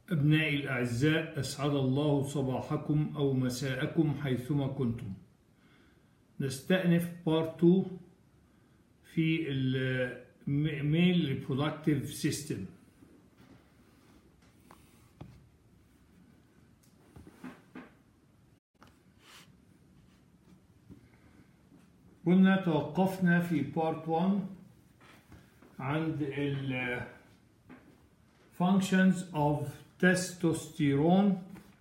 أبنائي الأعزاء أسعد الله صباحكم أو مساءكم حيثما كنتم نستأنف بارت 2 في الميل ريبرودكتيف سيستم كنا توقفنا في بارت 1 عند ال functions of testosterone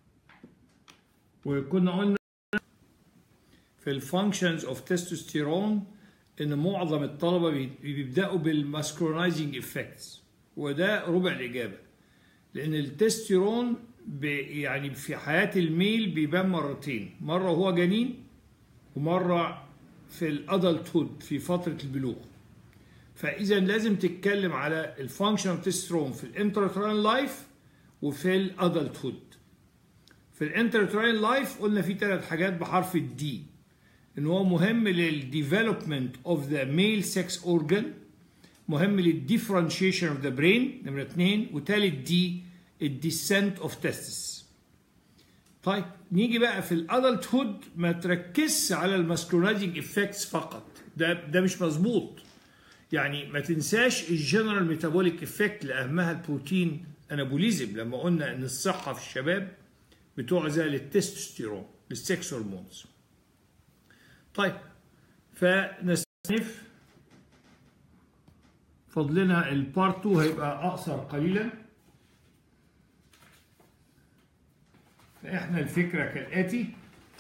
وكنا قلنا في الفانكشنز اوف تستوستيرون ان معظم الطلبه بيبداوا بالماسكرونايزنج افكتس وده ربع الاجابه لان التستيرون يعني في حياه الميل بيبان مرتين مره وهو جنين ومره في الادلتهود في فتره البلوغ فاذا لازم تتكلم على الفانكشن اوف تستيرون في الانتراترال لايف وفي الادلتهود في الانتراترال لايف قلنا في ثلاث حاجات بحرف الدي ان هو مهم للديفلوبمنت اوف ذا ميل سكس اورجان مهم للديفرنشيشن اوف ذا برين نمره اثنين وثالث دي الديسنت اوف تستس طيب نيجي بقى في الادلت هود ما تركزش على الماسكولينايزنج افكتس فقط ده ده مش مظبوط يعني ما تنساش الجنرال ميتابوليك افكت اللي اهمها البروتين انابوليزم لما قلنا ان الصحه في الشباب بتعزى للتستوستيرون للسكس هرمونز طيب فنستنف فضلنا البارت 2 هيبقى اقصر قليلا فاحنا الفكره كالاتي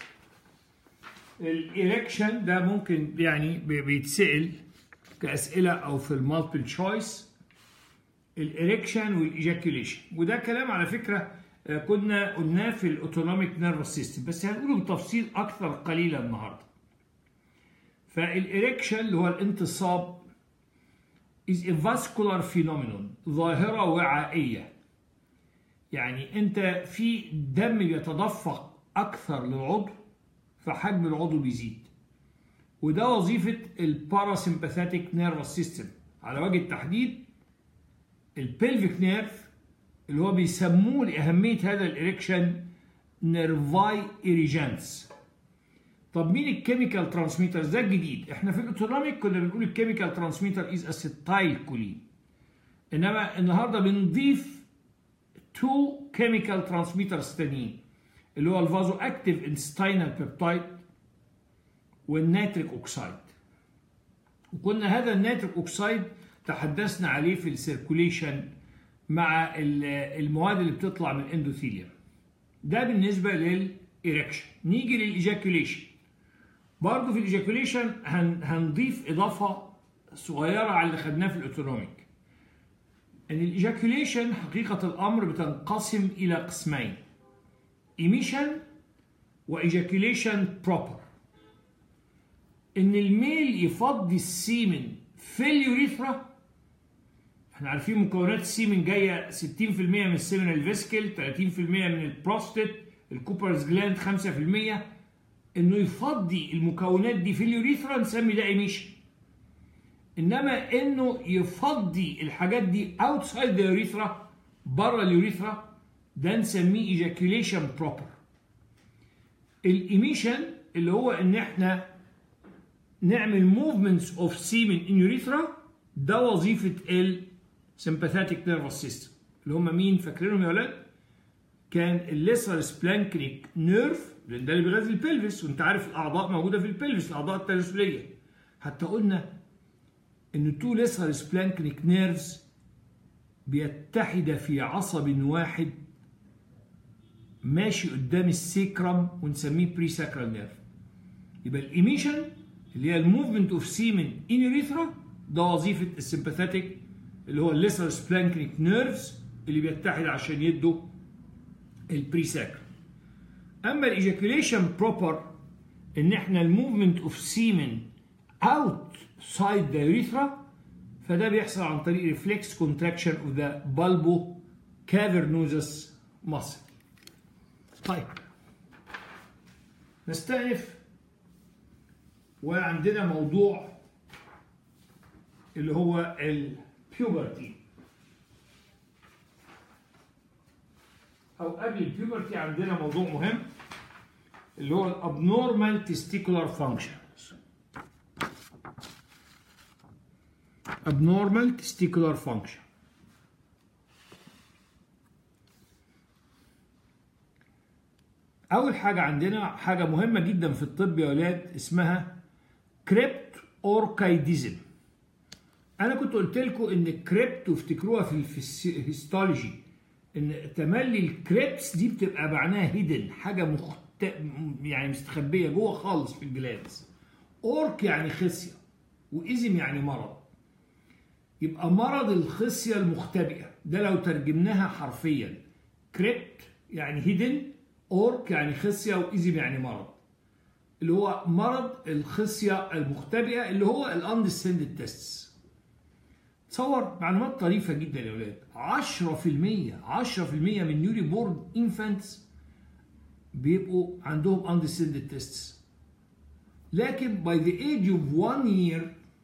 الإيركشن ده ممكن يعني بيتسأل كأسئلة أو في المالتيبل تشويس الإيركشن والإيجاكيوليشن وده كلام على فكرة كنا قلناه في الأوتونوميك نيرفس سيستم بس هنقوله بتفصيل أكثر قليلا النهارده فالإريكشن اللي هو الانتصاب is a vascular phenomenon ظاهرة وعائية يعني أنت في دم بيتدفق أكثر للعضو فحجم العضو بيزيد وده وظيفة الباراسمباثيك نيرفس سيستم على وجه التحديد البلفيك نيرف اللي هو بيسموه لأهمية هذا الإريكشن نيرفاي إيريجانس طب مين الكيميكال ترانسميتر ده الجديد احنا في الاوتونوميك كنا بنقول الكيميكال ترانسميتر از اسيتايل كولين انما النهارده بنضيف تو كيميكال ترانسميترز تانيين اللي هو الفازو اكتيف انستينال بيبتايد والنيتريك اوكسايد وكنا هذا النيتريك اوكسايد تحدثنا عليه في السيركوليشن مع المواد اللي بتطلع من الاندوثيليوم ده بالنسبه للايركشن نيجي للايجاكوليشن برضه في الايجاكوليشن هن هنضيف اضافه صغيره على اللي خدناه في الاوتونوميك ان الايجاكوليشن حقيقه الامر بتنقسم الى قسمين ايميشن وايجاكوليشن بروبر ان الميل يفضي السيمن في اليوريثرا احنا عارفين مكونات السيمن جايه 60% من السيمن الفيسكل 30% من البروستات الكوبرز جلاند 5% انه يفضي المكونات دي في اليوريثرا نسمي ده ايميشن انما انه يفضي الحاجات دي اوتسايد ذا يوريثرا بره اليوريثرا ده نسميه ايجاكيوليشن بروبر الايميشن اللي هو ان احنا نعمل موفمنتس اوف سيمن ان يوريثرا ده وظيفه السمباثيك نيرفس سيستم اللي هم مين فاكرينهم يا ولاد كان الليسر سبلانكنيك نيرف لان ده اللي بيغذي البلفس وانت عارف الاعضاء موجوده في البلفس الاعضاء التناسليه حتى قلنا ان تو ليسر سبلانكنيك نيرفز بيتحد في عصب واحد ماشي قدام السيكرم ونسميه بري ساكرال نيرف يبقى الايميشن اللي هي الموفمنت اوف سيمن ان يوريثرا ده وظيفه السمباثيك اللي هو الليسر سبلانكنيك نيرفز اللي بيتحد عشان يدوا البري ساكرال اما الايجاكوليشن بروبر ان احنا الموفمنت اوف سيمن اوت سايد ذا يوريثرا فده بيحصل عن طريق ريفلكس كونتراكشن اوف ذا بالبو كافرنوزس ماسل طيب نستأنف وعندنا موضوع اللي هو البيوبرتي او قبل البيوبرتي عندنا موضوع مهم اللي هو الابنورمال تستيكولار فانكشنز abnormal testicular function أول حاجة عندنا حاجة مهمة جدا في الطب يا ولاد اسمها كريبت أوركايديزم أنا كنت قلت لكم إن الكريبت وافتكروها في الهيستولوجي إن تملي الكريبس دي بتبقى معناها هيدن حاجة مخت... يعني مستخبية جوه خالص في الجلادز أورك يعني خصية وإزم يعني مرض يبقى مرض الخصية المختبئة ده لو ترجمناها حرفيا كريبت يعني هيدن اورك يعني خصية وإزم يعني مرض اللي هو مرض الخصية المختبئة اللي هو الاندسندد تيستس تصور معلومات طريفة جدا يا ولاد 10% 10% من نيوري بورن انفانتس بيبقوا عندهم اندسندد تيستس لكن by the age of one year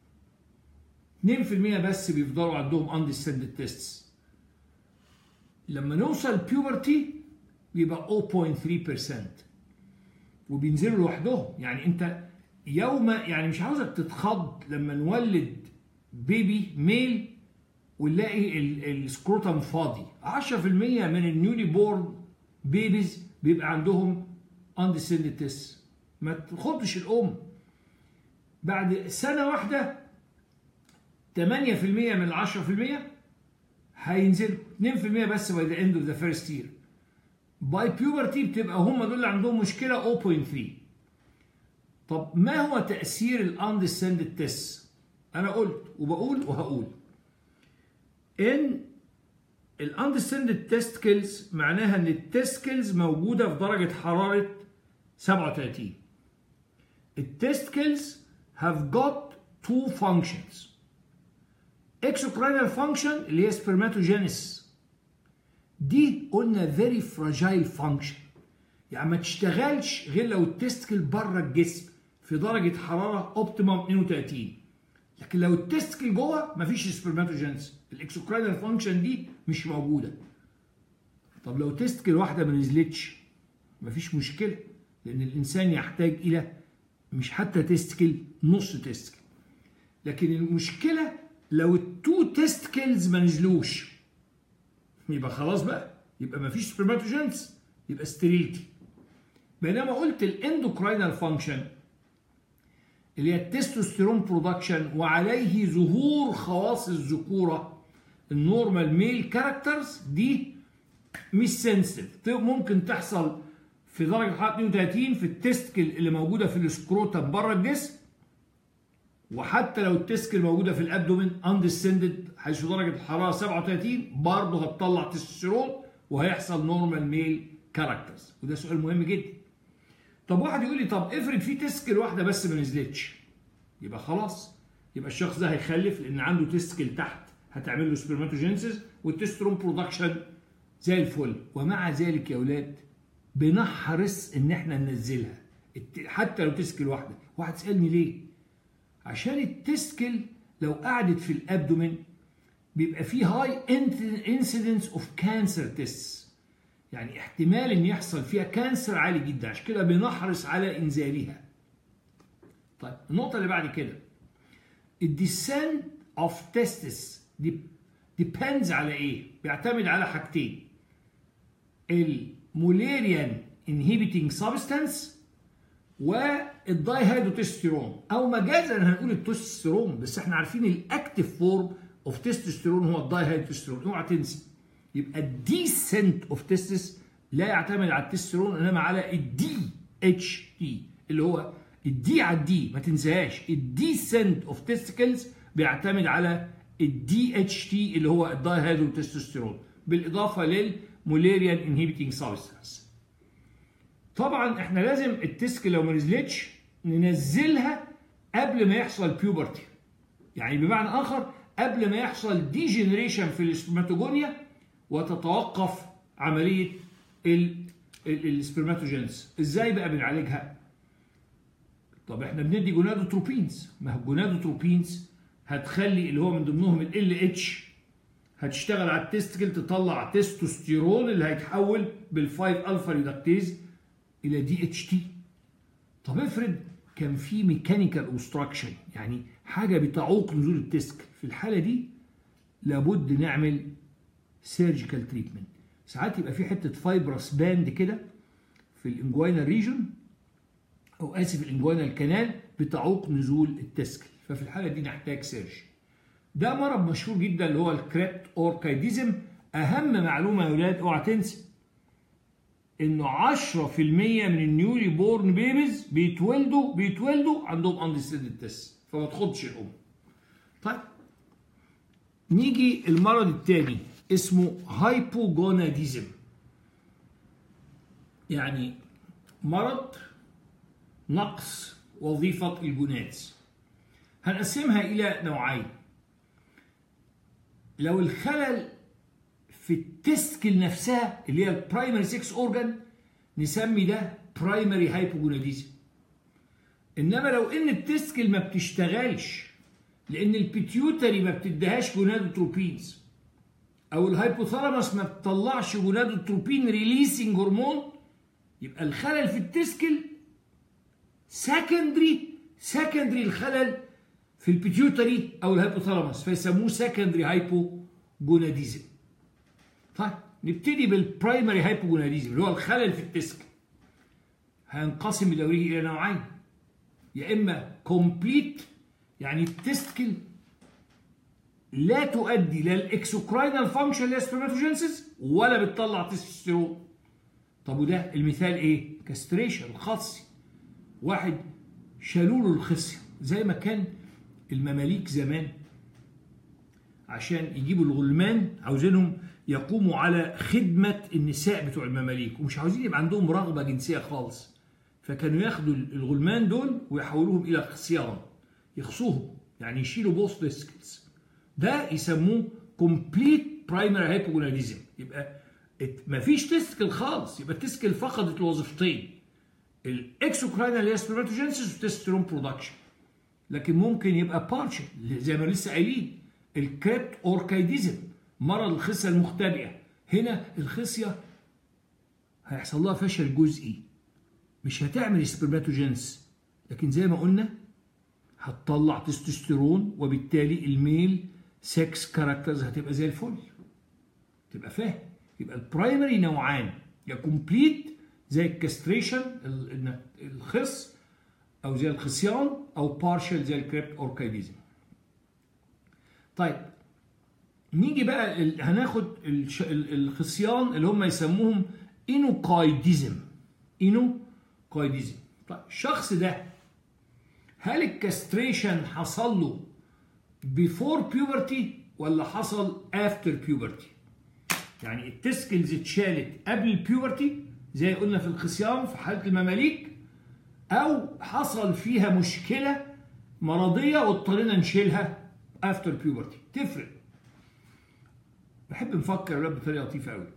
2% بس بيفضلوا عندهم undescended tests لما نوصل بيوبرتي بيبقى 0.3% وبينزلوا لوحدهم يعني انت يوم يعني مش عاوزك تتخض لما نولد بيبي ميل ونلاقي السكروتم فاضي 10% من النيولي بورن بيبيز بيبقى عندهم undescended tests ما تخضش الام بعد سنه واحده 8% من 10% هينزلوا 2% بس باي ذا اند اوف ذا فيرست يير باي بيوبرتي بتبقى هم دول اللي عندهم مشكله 0.3 طب ما هو تاثير الاندسندد تيست انا قلت وبقول وهقول ان الاندسندد تيستكلز معناها ان التيستكلز موجوده في درجه حراره 37 التيستكلز have got two functions exocrine function اللي هي spermatogenesis دي قلنا very fragile function يعني ما تشتغلش غير لو التستكل بره الجسم في درجة حرارة اوبتيمم 32 لكن لو التستكل جوه مفيش سبرماتوجينس الاكسوكراينال فانكشن دي مش موجودة طب لو تستكل واحدة ما نزلتش مفيش مشكلة لأن الإنسان يحتاج إلى مش حتى تستكل نص تستكل لكن المشكلة لو التو تستكلز ما نزلوش يبقى خلاص بقى يبقى ما فيش سبرماتوجينس يبقى ستريلتي بينما قلت الاندوكراينال فانكشن اللي هي التستوستيرون برودكشن وعليه ظهور خواص الذكوره النورمال ميل كاركترز دي مش سنسيتيف ممكن تحصل في درجه حراره 32 في التستكل اللي موجوده في السكروتم بره الجسم وحتى لو التسكل موجوده في الابدومين اندسندد حيث درجه الحراره 37 برضه هتطلع تستوستيرون وهيحصل نورمال ميل كاركترز وده سؤال مهم جدا طب واحد يقول لي طب افرض في تسكل واحده بس ما نزلتش يبقى خلاص يبقى الشخص ده هيخلف لان عنده تسكل تحت هتعمل له سبرماتوجينسيس والتسترون برودكشن زي الفل ومع ذلك يا اولاد بنحرص ان احنا ننزلها حتى لو تسكل واحده واحد سالني ليه عشان التسكل لو قعدت في الابدومين بيبقى فيه هاي انسيدنس اوف كانسر تيست يعني احتمال ان يحصل فيها كانسر عالي جدا عشان كده بنحرص على انزالها طيب النقطه اللي بعد كده الديسنت اوف تيستس ديبندز على ايه بيعتمد على حاجتين الموليريان انهيبيتنج سبستانس والداي هيدروتستيرون او مجازا هنقول التستوستيرون بس احنا عارفين الاكتيف فورم اوف تستوستيرون هو الداي هيدروتستيرون اوعى تنسى يبقى الديسنت اوف تستس لا يعتمد على التستوستيرون انما على الدي اتش تي اللي هو الدي على الدي ما تنساهاش الديسنت اوف تستكلز بيعتمد على الدي اتش تي اللي هو الداي هيدروتستيرون بالاضافه للموليريان انهيبيتنج سبستانس طبعا احنا لازم التسك لو ما نزلتش ننزلها قبل ما يحصل بيوبرتي يعني بمعنى اخر قبل ما يحصل ديجنريشن في السبرماتوجونيا وتتوقف عمليه السبرماتوجينز ازاي بقى بنعالجها طب احنا بندي جونادوتروبينز ما هو الجونادوتروبينز هتخلي اللي هو من ضمنهم ال اتش هتشتغل على التستكل تطلع تستوستيرون اللي هيتحول بال5 الفا ريدكتيز الى دي اتش تي طب افرض كان في ميكانيكال اوبستراكشن يعني حاجه بتعوق نزول التستكل في الحاله دي لابد نعمل سيرجيكال تريتمنت ساعات يبقى في حته فايبرس باند كده في الانجوينال ريجون او اسف الانجوينال كانال بتعوق نزول التسكل ففي الحاله دي نحتاج سيرجي ده مرض مشهور جدا اللي هو الكريبت اوركايديزم اهم معلومه يا ولاد اوعى تنسى انه 10% من النيولي بورن بيبيز بيتولدوا بيتولدوا عندهم اندستيد تيست فما تخضش الام طيب نيجي المرض الثاني اسمه هايبوجوناديزم يعني مرض نقص وظيفة الجونادز هنقسمها إلى نوعين لو الخلل في التستكل نفسها اللي هي البرايمري 6 اورجان نسمي ده برايمري هايبوجوناديزم انما لو ان التستكل ما بتشتغلش لان البيتيوتري ما بتديهاش جونادوتروبينز او الهايبوثالاموس ما بتطلعش جونادوتروبين ريليسنج هرمون يبقى الخلل في التستكل سكندري سكندري الخلل في البيتيوتري او الهايبوثالاموس فيسموه سكندري هايبوجوناديزم طيب نبتدي بالبرايمري هايبوجوناديزم اللي هو الخلل في التسك هينقسم بدوريه الى نوعين يا اما كومبليت يعني التستكل لا تؤدي لا الاكسوكراينال فانكشن اللي هي سبرماتوجينسيس ولا بتطلع تستوستيرون طب وده المثال ايه؟ كاستريشن الخصي واحد شالوا له الخصيه زي ما كان المماليك زمان عشان يجيبوا الغلمان عاوزينهم يقوموا على خدمة النساء بتوع المماليك ومش عاوزين يبقى عندهم رغبة جنسية خالص فكانوا ياخدوا الغلمان دول ويحولوهم إلى خصيان يخصوهم يعني يشيلوا بوست تسكلز ده يسموه كومبليت برايمري هايبوجوناديزم يبقى مفيش تسكل خالص يبقى التسكل فقدت الوظيفتين الاكسوكراينال اللي هي سبرماتوجينسيس والتستيرون برودكشن لكن ممكن يبقى بارشل زي ما لسه قايلين الكريبت اوركايديزم مرض الخصيه المختبئه هنا الخصيه هيحصل لها فشل جزئي مش هتعمل سبرماتوجينس لكن زي ما قلنا هتطلع تستوستيرون وبالتالي الميل سكس كاركترز هتبقى زي الفل تبقى فاهم يبقى البرايمري نوعان يا كومبليت زي الكاستريشن الخص او زي الخصيان او بارشل زي الكريبت اوركايديزم طيب نيجي بقى ال... هناخد الش... الخصيان اللي هم يسموهم انوكايديزم انوكايديزم طيب الشخص ده هل الكاستريشن حصل له بيفور بيوبرتي ولا حصل افتر بيوبرتي يعني التسكلز اتشالت قبل البيوبرتي زي قلنا في الخصيان في حاله المماليك او حصل فيها مشكله مرضيه واضطرينا نشيلها افتر بيوبرتي تفرق بحب نفكر الولاد بطريقه لطيفه قوي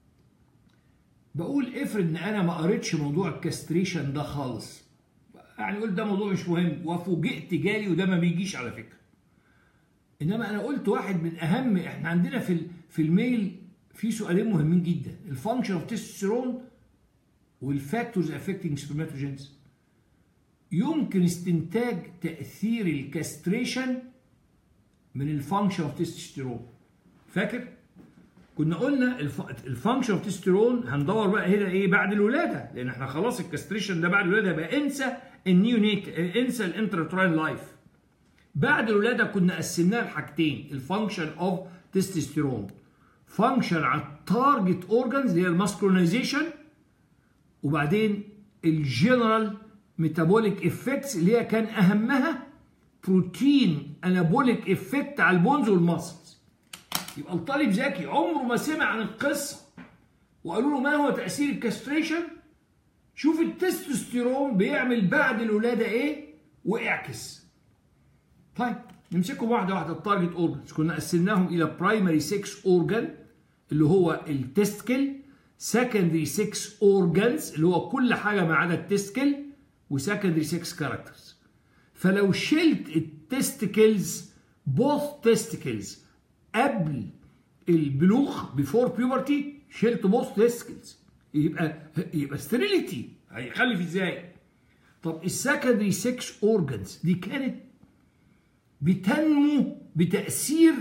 بقول افرض ان انا ما قريتش موضوع الكاستريشن ده خالص يعني قلت ده موضوع مش مهم وفوجئت جالي وده ما بيجيش على فكره انما انا قلت واحد من اهم احنا عندنا في في الميل في سؤالين مهمين جدا الفانكشن اوف تستوستيرون والفاكتورز افكتنج سبرماتوجينز يمكن استنتاج تاثير الكاستريشن من الفانكشن اوف تستوستيرون فاكر كنا قلنا الفانكشن اوف تستيرون هندور بقى هنا ايه بعد الولاده لان احنا خلاص الكاستريشن ده بعد الولاده بقى انسى النيونيت انسى الانتراتراين لايف بعد الولاده كنا قسمناها لحاجتين الفانكشن اوف تستوستيرون فانكشن على التارجت اورجانز اللي هي الماسكولينايزيشن وبعدين الجنرال ميتابوليك افكتس اللي هي كان اهمها بروتين انابوليك افكت على البونز والماسلز يبقى الطالب ذكي عمره ما سمع عن القصه وقالوا له ما هو تاثير الكاستريشن شوف التستوستيرون بيعمل بعد الولاده ايه واعكس طيب نمسكهم واحده واحده التارجت اورجنز كنا قسمناهم الى برايمري 6 اورجان اللي هو التستكل سكندري 6 اورجانز اللي هو كل حاجه ما عدا التستكل وسكندري 6 كاركترز فلو شلت التستكلز بوث تستكلز قبل البلوغ بيفور بيوبرتي شلت بوست تيسكلز يبقى يبقى ستيريليتي هيخلف ازاي طب السكندري 6 اورجنز دي كانت بتنمو بتاثير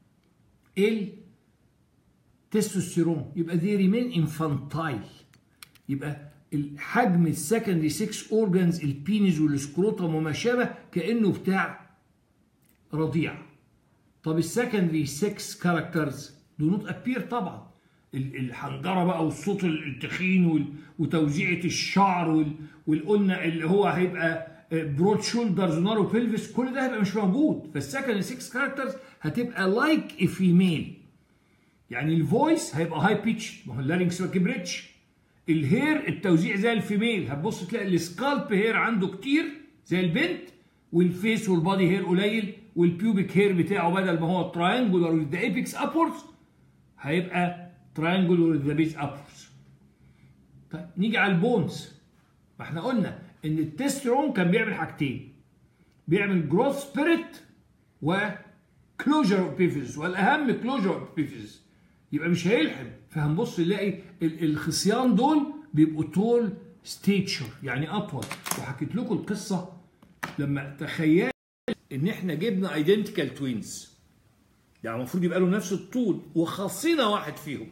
التستوستيرون يبقى دي ريمين انفانتايل يبقى الحجم السكندري 6 اورجنز البينيز والسكروتم وما شابه كانه بتاع رضيع طب السكندري 6 كاركترز دو نوت ابير طبعا الحنجره بقى والصوت التخين وتوزيعه الشعر والقلنا اللي هو هيبقى برود شولدرز ونارو بيلفيس كل ده هيبقى مش موجود فالسكند 6 كاركترز هتبقى لايك ا فيميل يعني الفويس هيبقى هاي بيتش ما هو اللارنكس ما كبرتش الهير التوزيع زي الفيميل هتبص تلاقي السكالب هير عنده كتير زي البنت والفيس والبادي هير قليل والبيوبيك هير بتاعه بدل ما هو تراينجولار وذ ذا ايبكس ابورز هيبقى تراينجولار وذ ذا بيز ابورز طيب نيجي على البونز ما احنا قلنا ان التسترون كان بيعمل حاجتين بيعمل جروث سبيريت وكلوجر اوف بيفيز والاهم كلوجر اوف بيفيز يبقى مش هيلحم فهنبص نلاقي الخصيان دول بيبقوا طول ستيتشر يعني اطول وحكيت لكم القصه لما تخيل ان احنا جبنا ايدنتيكال توينز يعني المفروض يبقى له نفس الطول وخاصينا واحد فيهم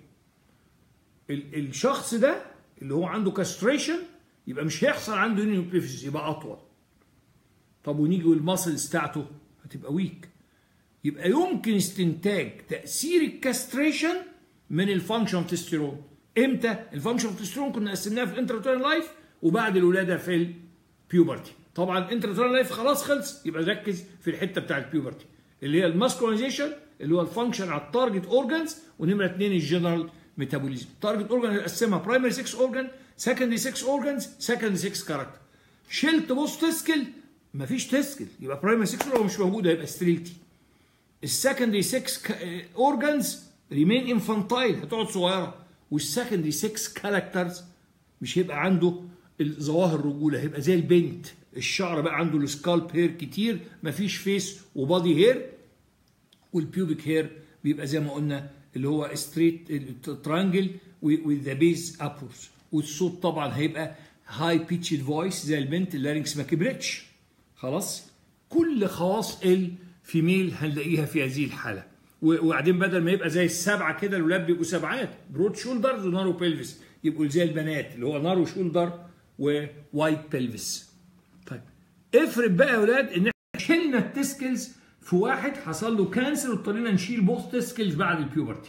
ال الشخص ده اللي هو عنده كاستريشن يبقى مش هيحصل عنده يونيوبيفيس يبقى اطول طب ونيجي والماسلز بتاعته هتبقى ويك يبقى يمكن استنتاج تاثير الكاستريشن من الفانكشن اوف تستيرون امتى الفانكشن اوف تستيرون كنا قسمناها في الانتراتورال لايف وبعد الولاده في البيوبرتي طبعا الانتراتورال لايف خلاص خلص يبقى ركز في الحته بتاعه البيوبرتي اللي هي الماسكوليزيشن اللي هو الفانكشن على التارجت اورجانز ونمره اثنين الجنرال ميتابوليزم التارجت اورجان هنقسمها برايمري 6 اورجان سكندري 6 اورجانز سكندري 6 كاركتر شلت بوست تسكل مفيش تسكل يبقى برايمري 6 اورجان مش موجوده يبقى ستريلتي السكندري 6 اورجانز ريمين انفانتايل هتقعد صغيره والسكندري 6 كاركترز مش هيبقى عنده الظواهر الرجوله هيبقى زي البنت الشعر بقى عنده السكالب هير كتير مفيش فيس وبادي هير والبيوبيك هير بيبقى زي ما قلنا اللي هو ستريت ترانجل وذ بيز ابورز والصوت طبعا هيبقى هاي بيتشد فويس زي البنت اللارنكس ما كبرتش خلاص كل خواص الفيميل هنلاقيها في هذه الحاله وبعدين بدل ما يبقى زي السبعه كده الولاد بيبقوا سبعات برود شولدرز ونارو بيلفيس يبقوا زي البنات اللي هو نارو شولدر ووايت بيلفيس طيب افرض بقى يا ولاد ان احنا شلنا التسكلز في واحد حصل له كانسر واضطرينا نشيل بوست تسكلز بعد البيوبرتي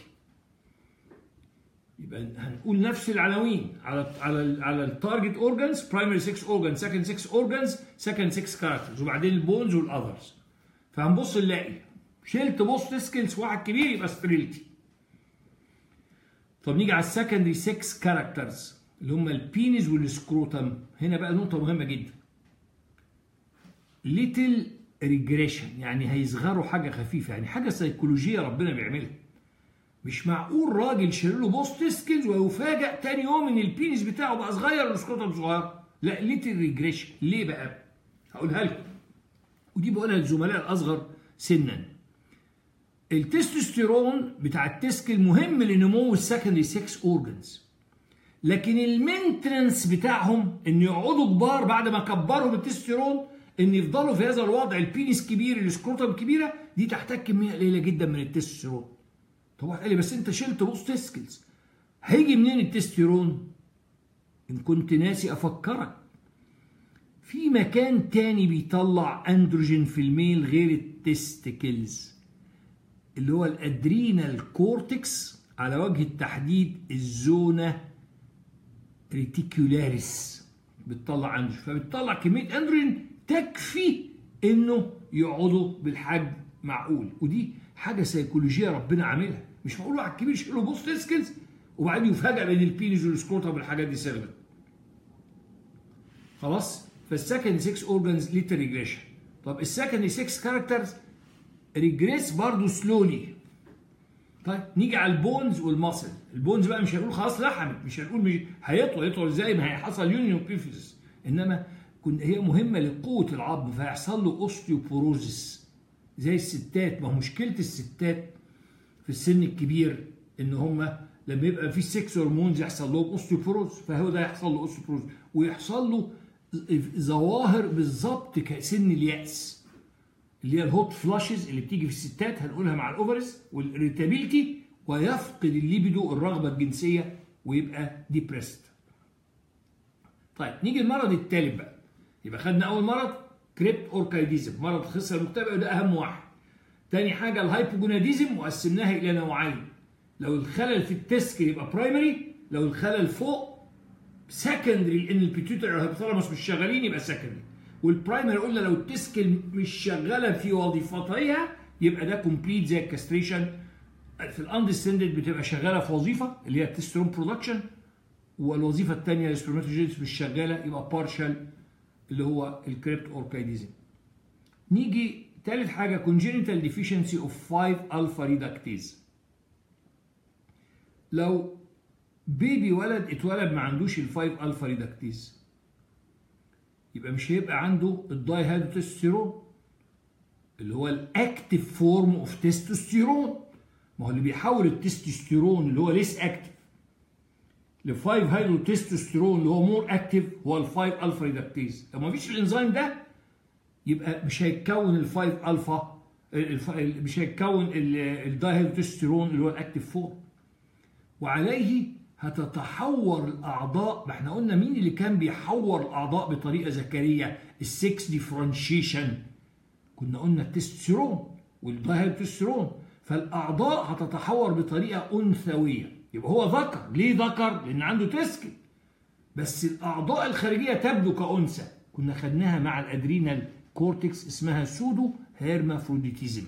يبقى هنقول نفس العناوين على على على التارجت اورجانز برايمري 6 اورجانز سكند 6 اورجانز سكند 6 كاركترز وبعدين البونز والاذرز فهنبص نلاقي شلت بوست تسكلز في واحد كبير يبقى ستريلتي طب نيجي على السكندري 6 كاركترز اللي هم البينيز والسكروتم هنا بقى نقطه مهمه جدا ليتل ريجريشن يعني هيصغروا حاجه خفيفه يعني حاجه سيكولوجيه ربنا بيعملها مش معقول راجل شايل له بوست سكيلز ويفاجئ تاني يوم ان البينس بتاعه بقى صغير والسكروتم صغير لا ليتل ريجريشن ليه بقى هقولها لكم ودي بقولها للزملاء الاصغر سنا التستوستيرون بتاع التسكل مهم لنمو السكندري 6 اورجنز لكن المينتنس بتاعهم ان يقعدوا كبار بعد ما كبرهم التستوستيرون ان يفضلوا في هذا الوضع البينس كبير السكروتم كبيره دي تحتاج كميه قليله جدا من التستوستيرون طب واحد قال لي بس انت شلت بوست تسكلز هيجي منين التستيرون ان كنت ناسي افكرك في مكان تاني بيطلع اندروجين في الميل غير التستكلز اللي هو الادرينال كورتكس على وجه التحديد الزونة ريتيكولاريس بتطلع اندروجين فبتطلع كمية اندروجين تكفي انه يقعدوا بالحجم معقول ودي حاجه سيكولوجيه ربنا عاملها مش معقول واحد كبير يشيل له بوست سكيلز وبعدين يفاجئ بين البينز والسكروتم والحاجات دي صغرت خلاص فالسكند 6 اورجانز ليتر ريجريشن طب السكند 6 كاركترز ريجريس برضه سلولي طيب نيجي على البونز والماسل البونز بقى مش هنقول خلاص لحمت مش هنقول مش هيطول يطول ازاي ما هيحصل يونيون بيفيس انما كن هي مهمه لقوه العظم فيحصل له اوستيوبوروزيس زي الستات ما هو مشكله الستات في السن الكبير ان هم لما يبقى في 6 هرمونز يحصل لهم اوستيوبروز فهو ده يحصل له اوستيوبروز ويحصل له ظواهر بالظبط كسن اليأس اللي هي الهوت فلاشز اللي بتيجي في الستات هنقولها مع الاوفرز والاريتابيلتي ويفقد الليبيدو الرغبه الجنسيه ويبقى ديبريست. طيب نيجي المرض الثالث بقى يبقى خدنا اول مرض كريبت اوركايديزم مرض خصر المتابع وده اهم واحد. تاني حاجه الهايبوجوناديزم وقسمناها الى نوعين لو الخلل في التسكل يبقى برايمري لو الخلل فوق سكندري لان البيتيوتري والهيبوثالاموس مش شغالين يبقى سكندري والبرايمري قلنا لو التسكل مش شغاله في وظيفتها يبقى ده كومبليت زي الكاستريشن في الاندستندد بتبقى شغاله في وظيفه اللي هي التسترون برودكشن والوظيفه الثانيه السبرماتوجينيس مش شغاله يبقى بارشال اللي هو الكريبت اوركايديزم نيجي ثالث حاجه congenital deficiency of 5 alpha reductase لو بيبي ولد اتولد ما عندوش ال 5 الفا ريدكتيز يبقى مش هيبقى عنده الداي هيدروتستيرون اللي هو الاكتف فورم اوف تستوستيرون ما هو اللي بيحول التستوستيرون اللي هو ليس اكتف ل 5 هيدروتستوستيرون اللي هو مور اكتف هو ال 5 الفا ريدكتيز لو ما فيش الانزيم ده يبقى مش هيتكون ال 5 الفا مش هيتكون الداي هيدروتستيرون اللي هو الاكتف فورم وعليه هتتحور الاعضاء ما احنا قلنا مين اللي كان بيحور الاعضاء بطريقه ذكريه السكس ديفرنشيشن كنا قلنا التستوستيرون والدايهيدروتستيرون فالاعضاء هتتحور بطريقه انثويه يبقى هو ذكر ليه ذكر لان عنده تسكل بس الاعضاء الخارجيه تبدو كانثى كنا خدناها مع الادرينال كورتكس اسمها سودو هيرمافروديتيزم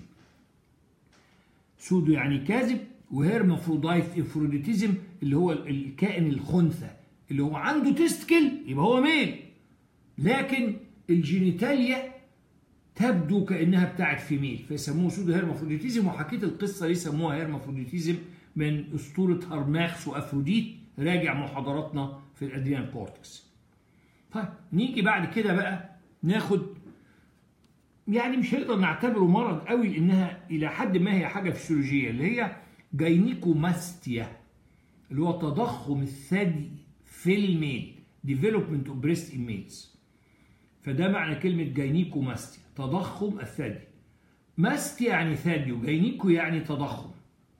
سودو يعني كاذب وهيرمافرودايت افروديتيزم اللي هو الكائن الخنثى اللي هو عنده تستكل يبقى هو ميل لكن الجينيتاليا تبدو كانها بتاعت فيميل فيسموه سودو هيرمافروديتيزم وحكيت القصه ليه سموها هيرمافروديتيزم من اسطوره هرماخس وافروديت راجع محاضراتنا في الادريان كورتكس. طيب نيجي بعد كده بقى ناخد يعني مش هنقدر نعتبره مرض قوي لانها الى حد ما هي حاجه فسيولوجيه اللي هي جاينيكوماستيا اللي هو تضخم الثدي في الميل development of breast in males فده معنى كلمة جاينيكوماستيا تضخم الثدي ماستيا يعني ثدي وجاينيكو يعني تضخم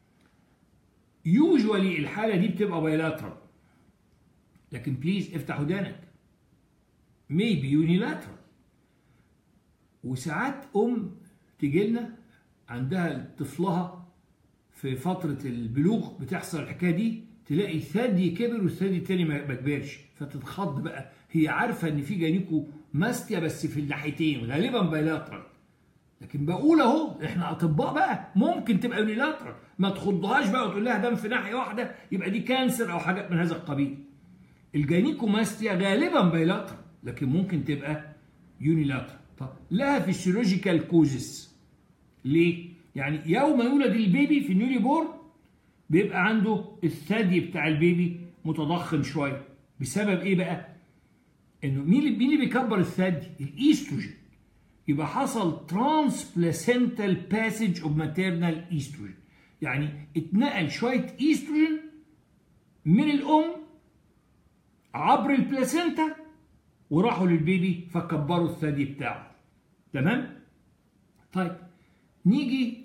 يوجوالي الحالة دي بتبقى بايلاترال لكن بليز افتح ودانك maybe unilateral وساعات ام تيجي لنا عندها طفلها في فترة البلوغ بتحصل الحكاية دي تلاقي الثدي كبر والثدي التاني ما كبرش فتتخض بقى هي عارفة ان في جانيكو ماستيا بس في الناحيتين غالبا بايلاترال لكن بقول اهو احنا اطباء بقى ممكن تبقى يونيلاترال ما تخضهاش بقى وتقول لها دم في ناحيه واحده يبقى دي كانسر او حاجات من هذا القبيل الجانيكوماستيا غالبا بايلاترال لكن ممكن تبقى يونيلاترال طب لها فيسيولوجيكال كوزس ليه يعني يوم يولد البيبي في النيولي بور بيبقى عنده الثدي بتاع البيبي متضخم شويه بسبب ايه بقى انه مين اللي مين اللي بيكبر الثدي الايستروجين يبقى حصل ترانس بلاسنتال باسج اوف ماتيرنال ايستروجين يعني اتنقل شويه ايستروجين من الام عبر البلاسنتا وراحوا للبيبي فكبروا الثدي بتاعه تمام طيب نيجي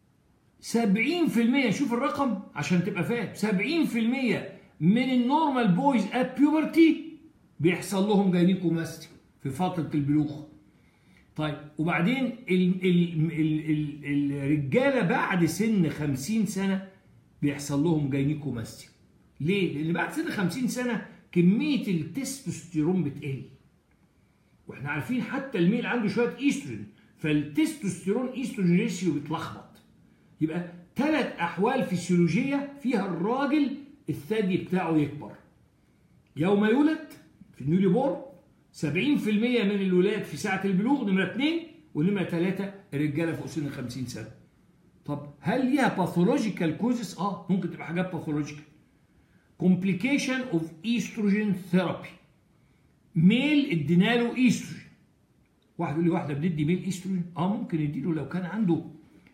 70% شوف الرقم عشان تبقى فاهم 70% من النورمال بويز ات بيوبرتي بيحصل لهم جاينيكوماستيا في فتره البلوغ طيب وبعدين ال ال ال ال الرجاله بعد سن 50 سنه بيحصل لهم جاينيكوماستيا ليه؟ لان بعد سن 50 سنه كميه التستوستيرون بتقل واحنا عارفين حتى الميل عنده شويه ايستروجين فالتستوستيرون ايستروجين ريشيو بيتلخبط يبقى ثلاث احوال فسيولوجيه فيها الراجل الثدي بتاعه يكبر يوم يولد في النيولي بور 70% من الولاد في ساعة البلوغ نمرة اثنين ونمرة ثلاثة الرجالة فوق سن 50 سنة. طب هل ليها باثولوجيكال كوزس؟ اه ممكن تبقى حاجات باثولوجيكال. كومبليكيشن اوف ايستروجين ثيرابي. ميل ادينا له ايستروجين. واحد يقول لي واحدة بندي ميل ايستروجين؟ اه ممكن نديله لو كان عنده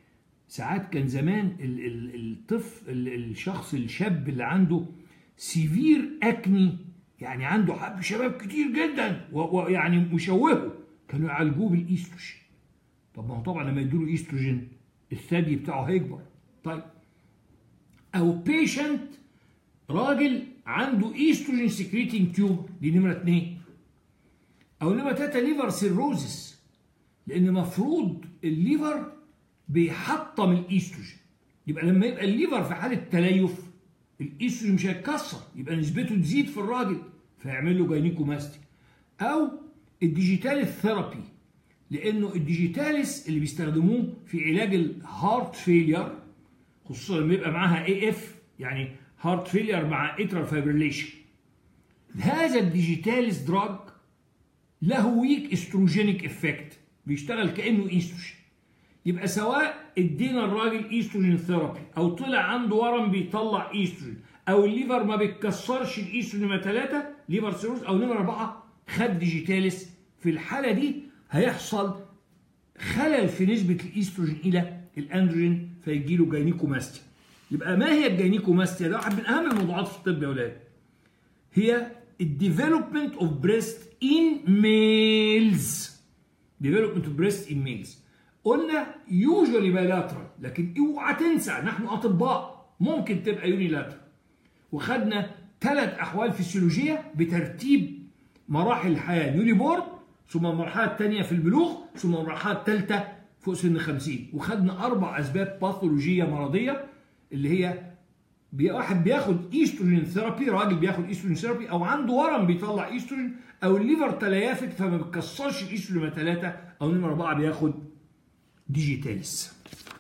ساعات كان زمان ال- ال- الطفل ال- الشخص الشاب اللي عنده سيفير اكني يعني عنده حب شباب كتير جدا و- ويعني مشوهه كانوا يعالجوه بالايستروجين طب ما هو طبعا لما يدوا له ايستروجين الثدي بتاعه هيكبر طيب او بيشنت راجل عنده ايستروجين سكريتنج تيوب دي نمره اثنين او نمره ثلاثه ليفر سيروزس لان مفروض الليفر بيحطم الايستروجين يبقى لما يبقى الليفر في حاله تليف الايستروجين مش هيتكسر يبقى نسبته تزيد في الراجل فيعمل له جاينيكوماستي او الديجيتال ثيرابي لانه الديجيتاليس اللي بيستخدموه في علاج الهارت فيلير خصوصا لما يبقى معاها اي اف يعني هارت فيلير مع اترال فايبريليشن هذا الديجيتاليس دراج له ويك استروجينيك افكت بيشتغل كانه ايستروجين يبقى سواء ادينا الراجل ايستروجين ثيرابي او طلع عنده ورم بيطلع ايستروجين او الليفر ما بيتكسرش الايستروجين نمره ثلاثه ليفر سيروز او نمره اربعه خد ديجيتاليس في الحاله دي هيحصل خلل في نسبه الايستروجين الى الاندروجين فيجي له جاينيكوماستيا يبقى ما هي الجاينيكوماستيا ده واحد من اهم الموضوعات في الطب يا اولاد هي الديفلوبمنت اوف بريست ان ميلز ديفلوبمنت اوف بريست ان ميلز قلنا يوجوالي بايلاترال لكن اوعى تنسى نحن اطباء ممكن تبقى يونيلاترال وخدنا ثلاث احوال فسيولوجيه بترتيب مراحل الحياه يوني بورد ثم المرحله الثانيه في البلوغ ثم المرحله الثالثه فوق سن 50 وخدنا اربع اسباب باثولوجيه مرضيه اللي هي بي- واحد بياخد ايستروجين ثيرابي راجل بياخد ايستروجين ثيرابي او عنده ورم بيطلع ايستروجين او الليفر تليافت فما بيكسرش الايستروجين نمره ثلاثه او نمره اربعه بياخد ديجيتاليس.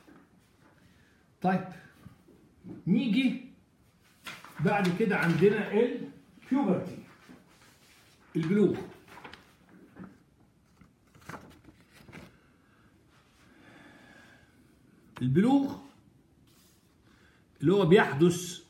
طيب نيجي بعد كده عندنا البيوبرتي البلوغ البلوغ اللي هو بيحدث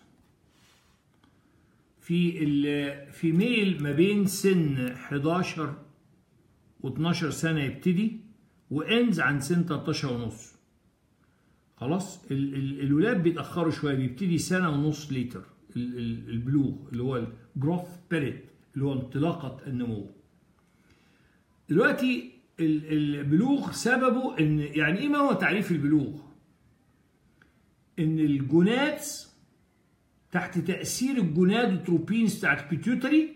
في ال- في ميل ما بين سن 11 و12 سنه يبتدي وانز عن سن 13 ونص خلاص ال- ال- الولاد بيتاخروا شويه بيبتدي سنه ونص ليتر ال- ال- البلوغ اللي هو الجروث بيريد اللي هو انطلاقه النمو دلوقتي ال- البلوغ سببه ان يعني ايه ما هو تعريف البلوغ ان الجونادز تحت تاثير الجونادوتروبينز بتاعت البيتيوتري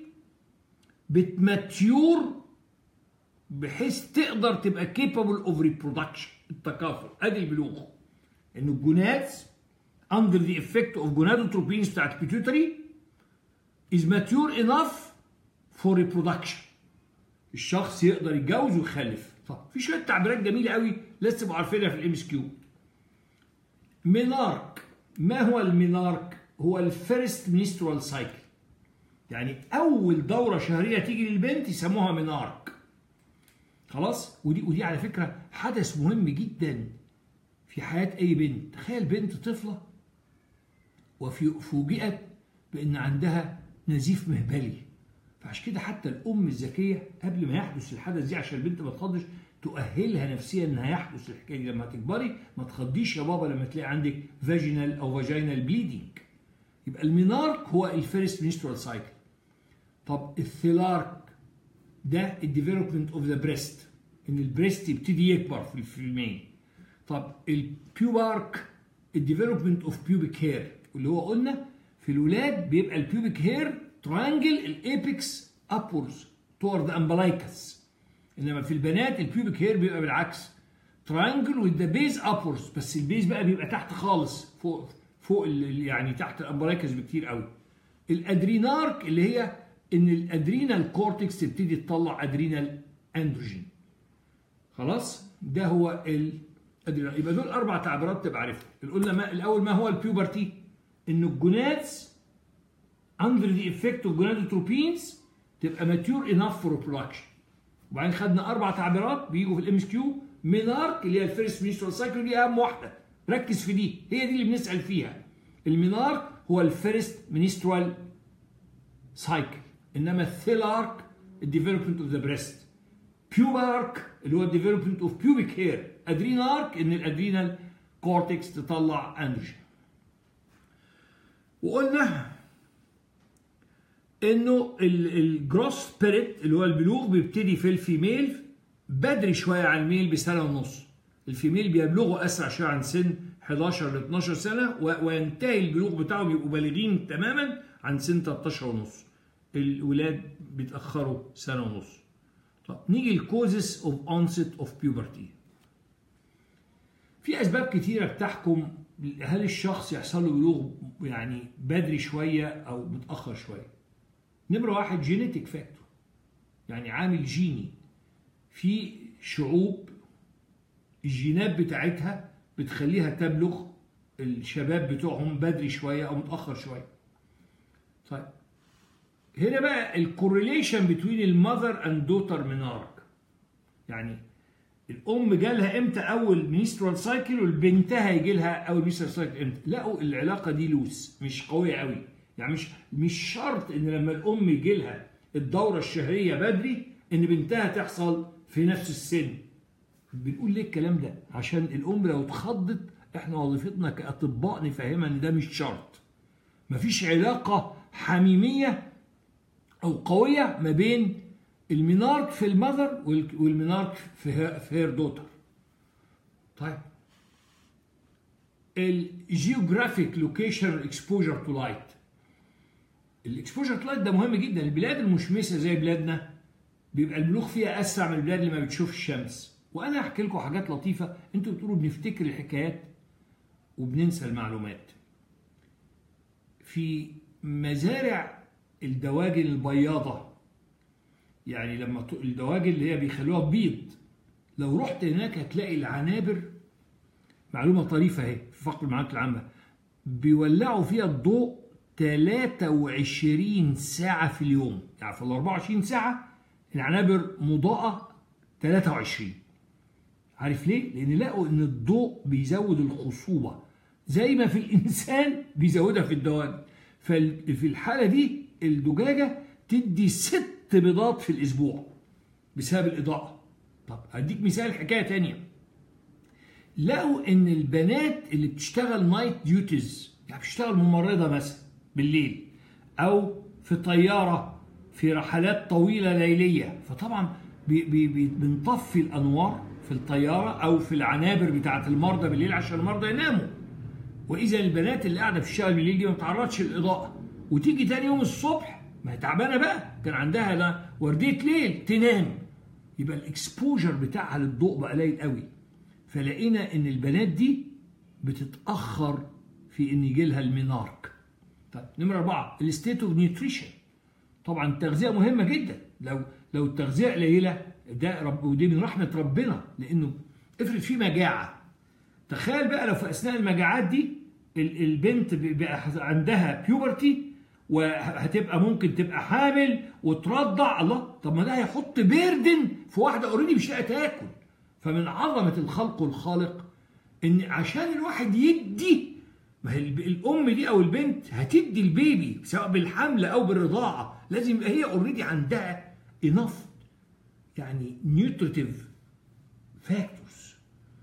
بتماتيور بحيث تقدر تبقى كيبل اوف ريبرودكشن التكاثر ادي البلوغ ان الجونادز under the effect of gonadotropins بتاعت البيتيوتري is mature enough for reproduction الشخص يقدر يتجوز ويخلف طب في شويه تعبيرات جميله قوي لازم تبقوا عارفينها في الام اس كيو مينارك ما هو المينارك هو الفيرست منسترال سايكل يعني اول دوره شهريه تيجي للبنت يسموها مينارك خلاص ودي ودي على فكره حدث مهم جدا في حياه اي بنت تخيل بنت طفله وفوجئت بان عندها نزيف مهبلي فعشان كده حتى الام الذكيه قبل ما يحدث الحدث دي عشان البنت ما تخضش تؤهلها نفسيا انها يحدث الحكايه دي لما تكبري ما تخضيش يا بابا لما تلاقي عندك فاجينال او فاجينال بليدنج يبقى المينارك هو الفيرست منسترال سايكل طب الثيلارك ده الديفلوبمنت اوف ذا بريست ان البريست يبتدي يكبر في في المين طب البيوبارك الديفلوبمنت اوف بيوبيك هير واللي هو قلنا في الولاد بيبقى البيوبيك هير ترانجل الابيكس ابورز تورد امبلايكس انما في البنات البيوبيك هير بيبقى بالعكس ترانجل وذ ذا بيز ابورز بس البيز بقى بيبقى تحت خالص فوق فوق ال- يعني تحت الامبلايكس بكتير قوي الادرينارك اللي هي ان الادرينال كورتكس تبتدي تطلع ادرينال اندروجين خلاص ده هو الادرينال يبقى دول اربع تعبيرات تبقى عارفها قلنا ما الاول ما هو البيوبرتي ان الجونادز under the effect of gonadotropins تبقى mature enough for reproduction وبعدين خدنا اربع تعبيرات بيجوا في الام اس كيو مينارك اللي هي الفيرست منسترال سايكل دي اهم واحده ركز في دي هي دي اللي بنسال فيها المينارك هو الفيرست منسترال سايكل انما الثيلارك الديفلوبمنت اوف ذا بريست بيوبارك اللي هو الديفلوبمنت اوف بيوبيك هير ادرينارك ان الادرينال كورتكس تطلع اندروجين وقلنا انه الجروس بيريت اللي هو البلوغ بيبتدي في الفيميل بدري شويه عن الميل بسنه ونص الفيميل بيبلغوا اسرع شويه عن سن 11 ل 12 سنه وينتهي البلوغ بتاعهم يبقوا بالغين تماما عن سن 13 ونص الولاد بيتاخروا سنه ونص طب نيجي الكوزس اوف اونست اوف بيوبرتي في اسباب كتيره بتحكم هل الشخص يحصل له بلوغ يعني بدري شويه او متاخر شويه نمره واحد جينيتك فاكتور يعني عامل جيني في شعوب الجينات بتاعتها بتخليها تبلغ الشباب بتوعهم بدري شويه او متاخر شويه طيب هنا بقى الكورليشن بين المذر اند دوتر منارك يعني الام جالها امتى اول منسترال سايكل والبنتها يجي لها اول منسترال سايكل امتى لقوا العلاقه دي لوس مش قويه قوي يعني مش مش شرط ان لما الام يجي لها الدوره الشهريه بدري ان بنتها تحصل في نفس السن بنقول ليه الكلام ده عشان الام لو اتخضت احنا وظيفتنا كاطباء نفهمها ان ده مش شرط مفيش علاقه حميميه او قويه ما بين المينارك في المذر والمينارك في هير دوتر طيب الجيوغرافيك لوكيشن اكسبوجر تو لايت الاكسبوجر تو لايت ده مهم جدا البلاد المشمسه زي بلادنا بيبقى البلوغ فيها اسرع من البلاد اللي ما بتشوف الشمس وانا هحكي لكم حاجات لطيفه انتوا بتقولوا بنفتكر الحكايات وبننسى المعلومات في مزارع الدواجن البياضه يعني لما الدواجن اللي هي بيخلوها بيض لو رحت هناك هتلاقي العنابر معلومه طريفه اهي في فقر المعلومات العامه بيولعوا فيها الضوء 23 ساعة في اليوم يعني في ال 24 ساعة العنابر مضاءة 23 عارف ليه؟ لأن لقوا إن الضوء بيزود الخصوبة زي ما في الإنسان بيزودها في الدواجن ففي الحالة دي الدجاجة تدي ست بيضات في الأسبوع بسبب الإضاءة طب هديك مثال حكاية تانية لقوا إن البنات اللي بتشتغل نايت ديوتيز يعني بتشتغل ممرضة مثلا بالليل او في طياره في رحلات طويله ليليه فطبعا بي بي بي بنطفي الانوار في الطياره او في العنابر بتاعه المرضى بالليل عشان المرضى يناموا واذا البنات اللي قاعده بتشتغل بالليل دي ما بتتعرضش للاضاءه وتيجي تاني يوم الصبح ما هي تعبانه بقى كان عندها لا ورديه ليل تنام يبقى الاكسبوجر بتاعها للضوء بقى قليل قوي فلقينا ان البنات دي بتتاخر في ان يجي لها المينارك طيب نمرة أربعة الستيت اوف نيوتريشن طبعا التغذية مهمة جدا لو لو التغذية قليلة ده رب ودي من رحمة ربنا لأنه افرض في مجاعة تخيل بقى لو في أثناء المجاعات دي البنت بقى عندها بيوبرتي وهتبقى ممكن تبقى حامل وترضع الله طب ما ده هيحط بيردن في واحدة اوريدي مش لاقية تاكل فمن عظمة الخلق والخالق ان عشان الواحد يدي ما هي الام دي او البنت هتدي البيبي سواء بالحمل او بالرضاعه لازم يبقى هي اوريدي عندها انف يعني نيوتريتيف فاكتورز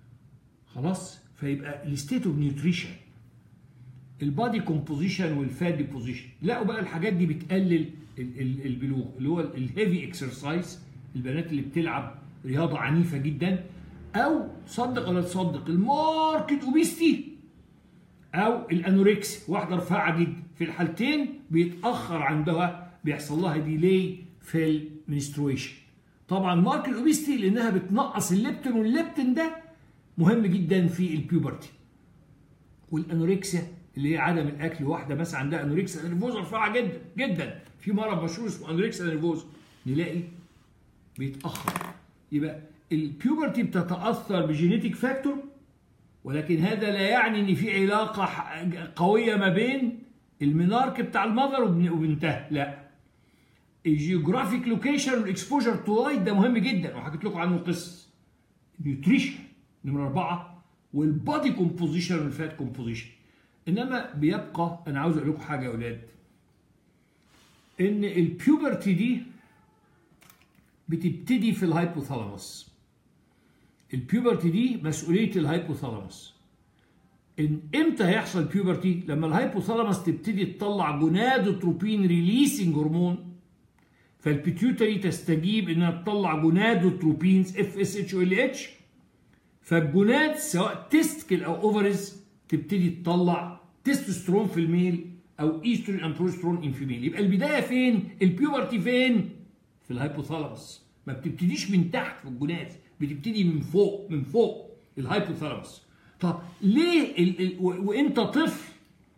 خلاص فيبقى الستيت اوف نيوتريشن البادي كومبوزيشن والفات ديبوزيشن لقوا بقى الحاجات دي بتقلل البلوغ اللي هو الهيفي اكسرسايز البنات اللي بتلعب رياضه عنيفه جدا او صدق ولا تصدق الماركت اوبيستي او الانوركس واحده رفيعه جدا في الحالتين بيتاخر عندها بيحصل لها ديلي في المنسترويشن طبعا مارك الاوبيستي لانها بتنقص الليبتين والليبتين ده مهم جدا في البيوبرتي والانوركسيا اللي هي عدم الاكل واحده مثلا عندها انوركسيا نيرفوزا رفيعه جدا جدا في مرض مشهور اسمه انوركسيا نيرفوزا نلاقي بيتاخر يبقى البيوبرتي بتتاثر بجينيتيك فاكتور ولكن هذا لا يعني ان في علاقه قويه ما بين المينارك بتاع المذر وبنتها لا الجيوغرافيك لوكيشن والاكسبوجر تو لايت ده مهم جدا وحكيت لكم عنه قصص نيوتريشن نمره اربعه والبادي كومبوزيشن والفات كومبوزيشن انما بيبقى انا عاوز اقول لكم حاجه يا اولاد ان البيوبرتي دي بتبتدي في الهايبوثالاموس البيوبرتي دي مسؤوليه الهايبوثالاموس ان امتى هيحصل بيوبرتي لما الهايبوثالاموس تبتدي تطلع جونادوتروبين ريليسنج هرمون فالبيتيوتري تستجيب انها تطلع جونادوتروبينز اف اس اتش او ال اتش فالجوناد سواء تستكل او اوفرز تبتدي تطلع تستوستيرون في الميل او ايستروجين اند بروسترون ان فيميل يبقى البدايه فين البيوبرتي فين في الهايبوثالاموس ما بتبتديش من تحت في الجوناد بتبتدي من فوق من فوق الهايبوثالاموس طب ليه ال ال وانت طفل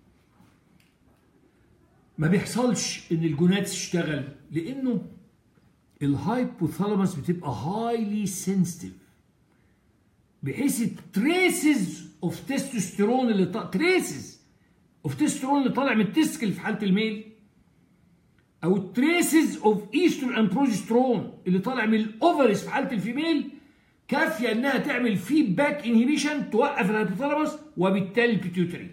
ما بيحصلش ان الجونات تشتغل لانه الهايبوثالاموس بتبقى هايلي سنسيتيف بحيث التريسز اوف تستوستيرون اللي تريسز اوف تستوستيرون اللي طالع من التسكل في حاله الميل او التريسز اوف ايستروجين اند بروجسترون اللي طالع من الاوفرز في حاله الفيميل كافيه انها تعمل فيدباك انهيبيشن توقف الهايبوثالاموس وبالتالي البيتيوتري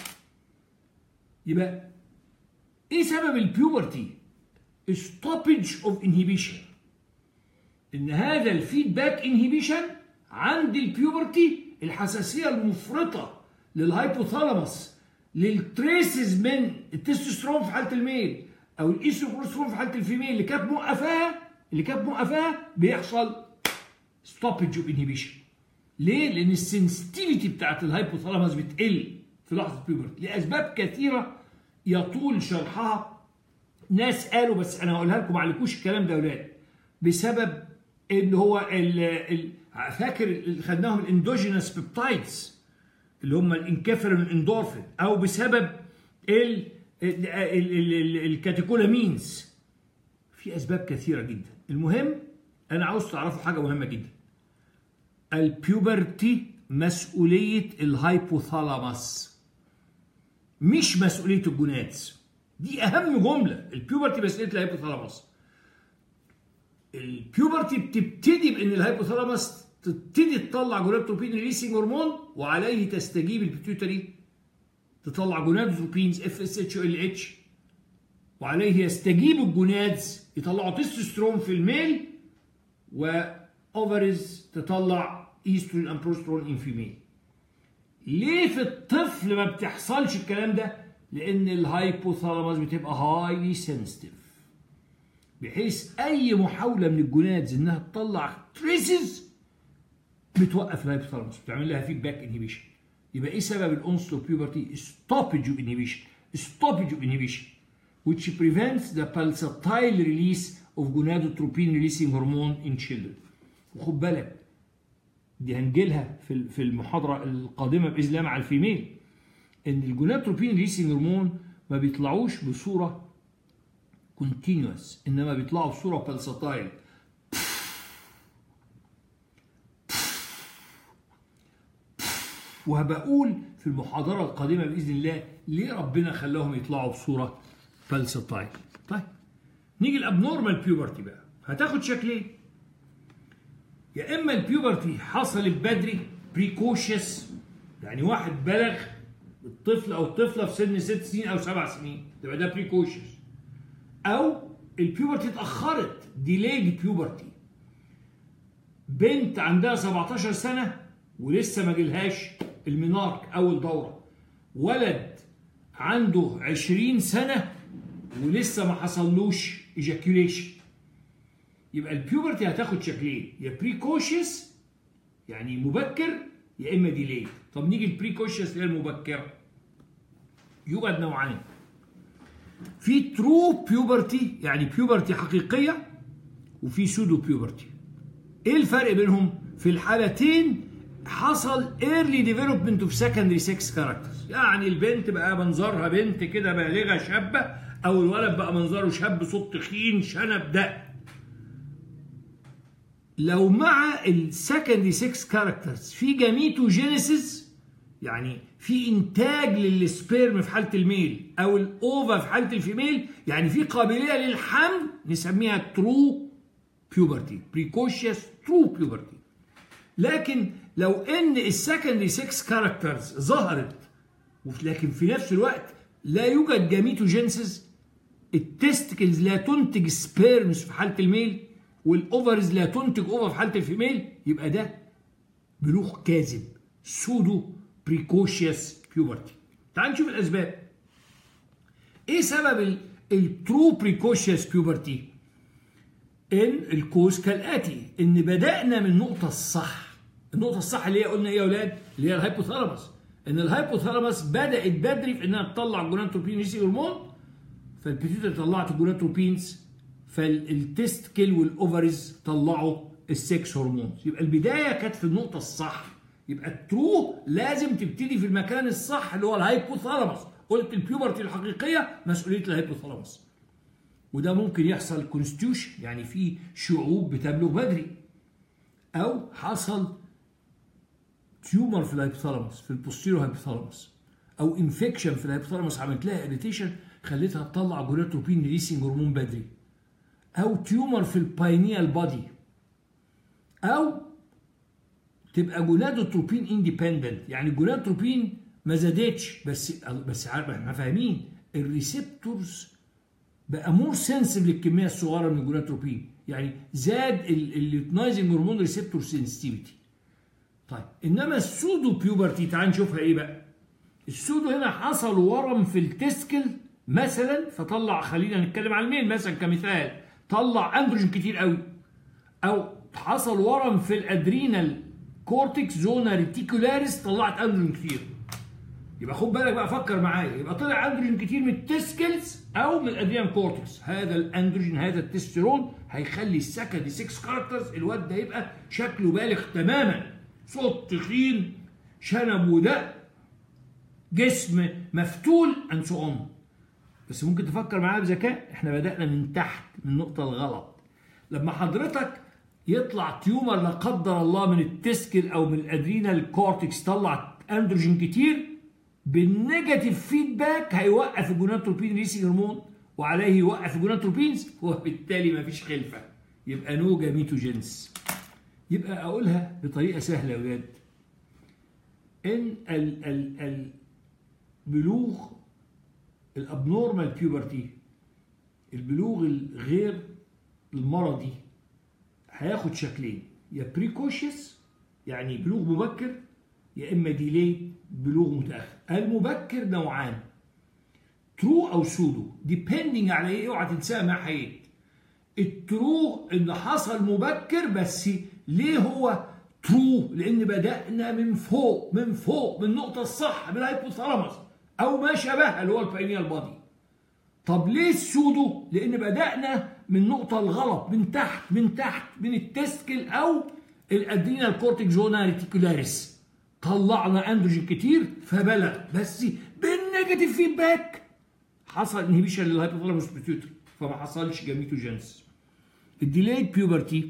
يبقى ايه سبب البيوبرتي stoppage اوف انهيبيشن ان هذا الفيدباك انهيبيشن عند البيوبرتي الحساسيه المفرطه للهايبوثالاموس للتريسز من التستوستيرون في حاله الميل او الايستروجين في حاله الفيميل اللي كانت موقفاها اللي كانت موقفاها بيحصل ستوبج اوف انهيبيشن ليه؟ لان السنسيتيفيتي بتاعت الهايبوثالاموس بتقل في لحظه البيوبرتي لاسباب كثيره يطول شرحها ناس قالوا بس انا هقولها لكم ما عليكوش الكلام ده يا اولاد بسبب ان هو ال ال فاكر اللي خدناهم الاندوجينس بيبتايدز اللي هم الانكفرين الاندورفين او بسبب ال الكاتيكولامينز في اسباب كثيره جدا المهم انا عاوز تعرفوا حاجه مهمه جدا البيوبرتي مسؤوليه الهايبوثالاموس مش مسؤوليه الجوناتس دي اهم جمله البيوبرتي مسؤوليه الهايبوثالاموس البيوبرتي بتبتدي بان الهايبوثالاموس تبتدي تطلع جونادوتروبين ريليسنج هرمون وعليه تستجيب البيتيوتري تطلع جونادوتروبينز اف اس اتش او ال اتش وعليه يستجيب الجونادز يطلعوا تستوستيرون في الميل واوفرز تطلع ايستروجين اند بروسترون ان فيميل ليه في الطفل ما بتحصلش الكلام ده لان الهايبوثالاموس بتبقى هايلي سنسيتيف بحيث اي محاوله من الجونادز انها تطلع تريسز بتوقف الهايبوثالاموس بتعمل لها فيدباك انهيبيشن يبقى ايه سبب الانستو بيوبرتي stoppage of inhibition stoppage of inhibition which prevents the pulsatile release of gonadotropin releasing hormone in children وخد بالك دي هنجيلها في في المحاضره القادمه باذن الله مع الفيميل ان الجونادوتروبين ريليسنج هرمون ما بيطلعوش بصوره كونتينوس انما بيطلعوا بصوره بلساتايل وهبقول في المحاضره القادمه باذن الله ليه ربنا خلاهم يطلعوا بصوره بلساتايل طيب نيجي الابنورمال بيوبرتي بقى هتاخد شكلين يا اما البيوبرتي حصلت بدري بريكوشس يعني واحد بلغ الطفل او الطفله في سن ست سنين او سبع سنين تبقى ده بريكوشس او البيوبرتي اتاخرت ديليد بيوبرتي بنت عندها 17 سنه ولسه ما جالهاش المنارك اول دوره ولد عنده 20 سنه ولسه ما حصلوش ايجاكيوليشن يبقى البيوبرتي هتاخد شكلين يا بريكوشس يعني مبكر يا اما ديلي طب نيجي البريكوشس اللي هي المبكره يوجد نوعين في ترو بيوبرتي يعني بيوبرتي حقيقيه وفي سودو بيوبرتي ايه الفرق بينهم في الحالتين حصل ايرلي ديفلوبمنت اوف سكندري سكس كاركترز يعني البنت بقى منظرها بنت كده بالغه شابه او الولد بقى منظره شاب صوت تخين شنب دق لو مع السكندري سكس كاركترز في جاميتوجينيسيس يعني في انتاج للسبيرم في حاله الميل او الاوفا في حاله الفيميل يعني في قابليه للحمل نسميها ترو بيوبرتي بريكوشيوس ترو بيوبرتي لكن لو ان السكندري سكس كاركترز ظهرت لكن في نفس الوقت لا يوجد جاميتوجينيسيس التستكلز لا تنتج سبيرمز في حاله الميل والاوفرز لا تنتج اوفر في حاله الفيميل يبقى ده بلوغ كاذب سودو بريكوشيوس بيوبرتي تعال نشوف الاسباب ايه سبب الترو بريكوشيوس بيوبرتي ان الكوز كالاتي ان بدانا من النقطه الصح النقطه الصح اللي هي قلنا ايه يا اولاد اللي هي الهايبوثالاموس ان الهايبوثالاموس بدات بدري في انها تطلع جوناتروبين ريسي هرمون فالبيتيوتري طلعت الجوناتروبينز فالتستكل والاوفريز طلعوا السكس هرمونز يبقى البدايه كانت في النقطه الصح يبقى الترو لازم تبتدي في المكان الصح اللي هو الهايبوثالاموس قلت البيوبرتي الحقيقيه مسؤوليه الهايبوثالاموس وده ممكن يحصل كونستيوشن يعني في شعوب بتبلغ بدري او حصل تيومر في الهايبوثالاموس في البوستيرو هايبوثالاموس او انفكشن في الهايبوثالاموس عملت لها اريتيشن خليتها تطلع جوناتروبين ريليسنج هرمون بدري او تيومر في الباينيال بادي او تبقى جونادوتروبين اندبندنت يعني جونادوتروبين ما زادتش بس بس عارف احنا فاهمين الريسبتورز بقى مور سنسيف للكميه الصغيره من الجوناتروبين يعني زاد الليوتنايزنج هرمون ريسبتور سنسيتيفيتي طيب انما السودو بيوبرتي تعال نشوفها ايه بقى السودو هنا حصل ورم في التسكل مثلا فطلع خلينا نتكلم على الميل مثلا كمثال طلع اندروجين كتير قوي او حصل ورم في الادرينال كورتكس زونا ريتيكولاريس طلعت اندروجين كتير يبقى خد بالك بقى فكر معايا يبقى طلع اندروجين كتير من التسكلز او من الادرينال كورتكس هذا الاندروجين هذا التستيرون هيخلي السكندري 6 كاركترز الواد ده يبقى شكله بالغ تماما صوت تخين شنب ودق جسم مفتول اند سو اون بس ممكن تفكر معايا بذكاء احنا بدأنا من تحت من النقطة الغلط لما حضرتك يطلع تيومر لا قدر الله من التسكل او من الادرينال كورتكس طلع اندروجين كتير بالنيجاتيف فيدباك هيوقف الجوناتروبين ريسي هرمون وعليه يوقف الجوناتروبينز وبالتالي مفيش خلفه يبقى نو جاميتوجينس يبقى اقولها بطريقه سهله يا ولاد ان ال ال البلوغ الابنورمال بيوبرتي البلوغ الغير المرضي هياخد شكلين يا بريكوشيس يعني بلوغ مبكر يا اما ديلي بلوغ متاخر المبكر نوعان ترو او سودو ديبندنج على ايه اوعى تنساها مع حيات الترو ان حصل مبكر بس ليه هو ترو لان بدانا من فوق من فوق من النقطه الصح من الهايبوثالاموس او ما شابهها اللي هو الباينيال بادي طب ليه السودو لان بدانا من النقطه الغلط من تحت من تحت من التسكل او الادرينال كورتيك زونا ريتيكولاريس طلعنا اندروجين كتير فبلغ بس بالنيجاتيف فيدباك حصل انهبيشن للهايبوثالاموس بيتيوتري فما حصلش جاميتوجينس الديلايد بيوبرتي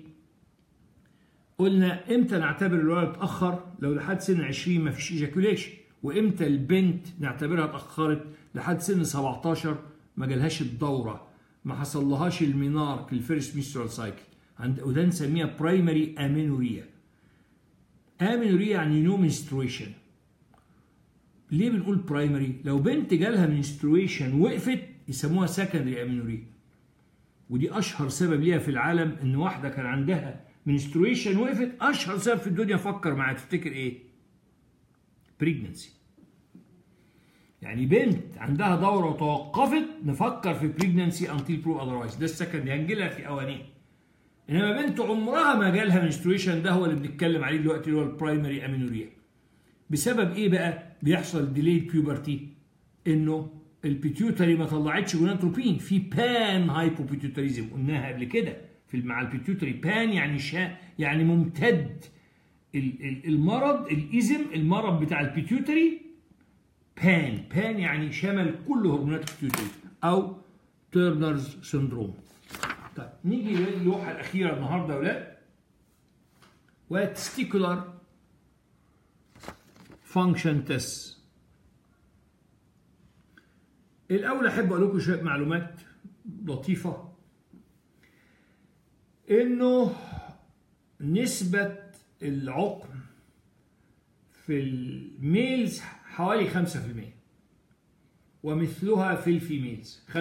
قلنا امتى نعتبر الولد اتاخر لو لحد سن 20 ما فيش ايجاكوليشن وامتى البنت نعتبرها اتاخرت لحد سن 17 ما جالهاش الدوره ما حصلهاش المينارك الفيرست ميسترال سايكل عند وده نسميها برايمري امينوريا امينوريا يعني نو منسترويشن ليه بنقول برايمري لو بنت جالها منسترويشن وقفت يسموها سكندري امينوريا ودي اشهر سبب ليها في العالم ان واحده كان عندها منسترويشن وقفت اشهر سبب في الدنيا فكر معايا تفتكر ايه بريجننسي يعني بنت عندها دوره وتوقفت نفكر في بريجننسي انتيل برو اذروايز ده السكند هنجيلها في اوانيه انما بنت عمرها ما جالها منسترويشن ده هو اللي بنتكلم عليه دلوقتي اللي هو البرايمري امينوريا بسبب ايه بقى بيحصل ديليد بيوبرتي انه البيتيوتري ما طلعتش جوناتروبين في بان هايبوبيتيوتريزم قلناها قبل كده في مع البيتيوتري بان يعني شا يعني ممتد المرض الايزم المرض بتاع البيتيوتري بان بان يعني شمل كل هرمونات البيتيوتري او تيرنرز سندروم طيب نيجي للوحه الاخيره النهارده يا ولاد وهي تستيكولار فانكشن تيست الاول احب اقول لكم شويه معلومات لطيفه انه نسبه العقم في الميلز حوالي 5% ومثلها في الفيميلز 5%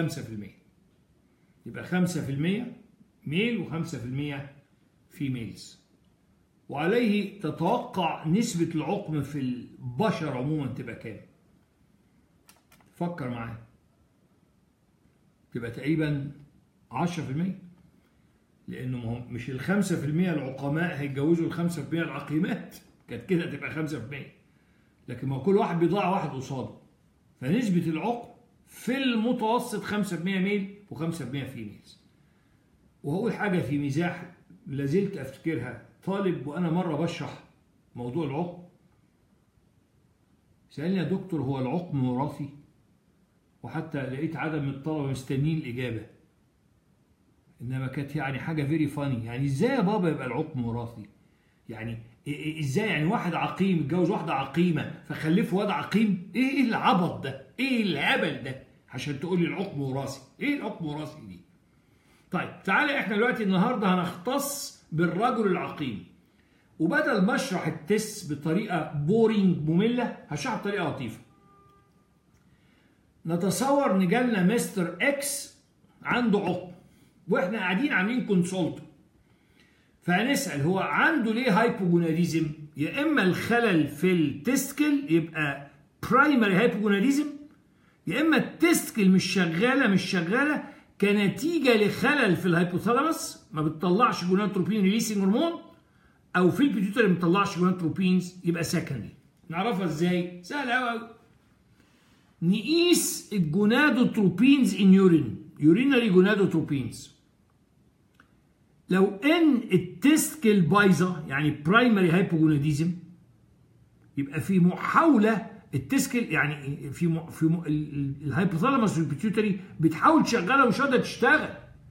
يبقى 5% ميل و5% فيميلز وعليه تتوقع نسبة العقم في البشر عموما تبقى كام فكر معايا تبقى تقريبا 10% لانه مش ال 5% العقماء هيتجوزوا ال 5% العقيمات كانت كده تبقى 5% لكن ما كل واحد بيضيع واحد قصاده فنسبة العقم في المتوسط 5% ميل و5% فيميلز وهقول حاجة في مزاح لازلت افتكرها طالب وانا مرة بشرح موضوع العقم سألني يا دكتور هو العقم وراثي وحتى لقيت عدد من الطلبة مستنيين الإجابة إنما كانت يعني حاجة فيري فاني يعني إزاي يا بابا يبقى العقم وراثي يعني إزاي يعني واحد عقيم اتجوز واحدة عقيمة فخلفه واد عقيم إيه العبط ده إيه الهبل ده عشان تقول لي العقم وراثي إيه العقم وراثي دي طيب تعالى إحنا دلوقتي النهاردة هنختص بالرجل العقيم وبدل ما اشرح التس بطريقه بورينج ممله هشرحها بطريقه لطيفه نتصور ان جالنا مستر اكس عنده عقم واحنا قاعدين عاملين كونسولت فهنسال هو عنده ليه هايبوجوناديزم يا اما الخلل في التستكل يبقى برايمري هايبوجوناديزم يا اما التستكل مش شغاله مش شغاله كنتيجه لخلل في الهايبوثالاموس ما بتطلعش جوناتروبين ريليسنج هرمون او في البيتيوتري ما بتطلعش جوناتروبينز يبقى سكندري نعرفها ازاي سهل قوي نقيس الجونادوتروبينز ان يورين يورينري جونادوتروبينز لو ان التستكل بايظه يعني برايمري هايبوجوناديزم يبقى في محاوله التسكل يعني في م... في م... الهايبوثالاموس والبيتيوتري بتحاول تشغلها ومش قادره تشتغل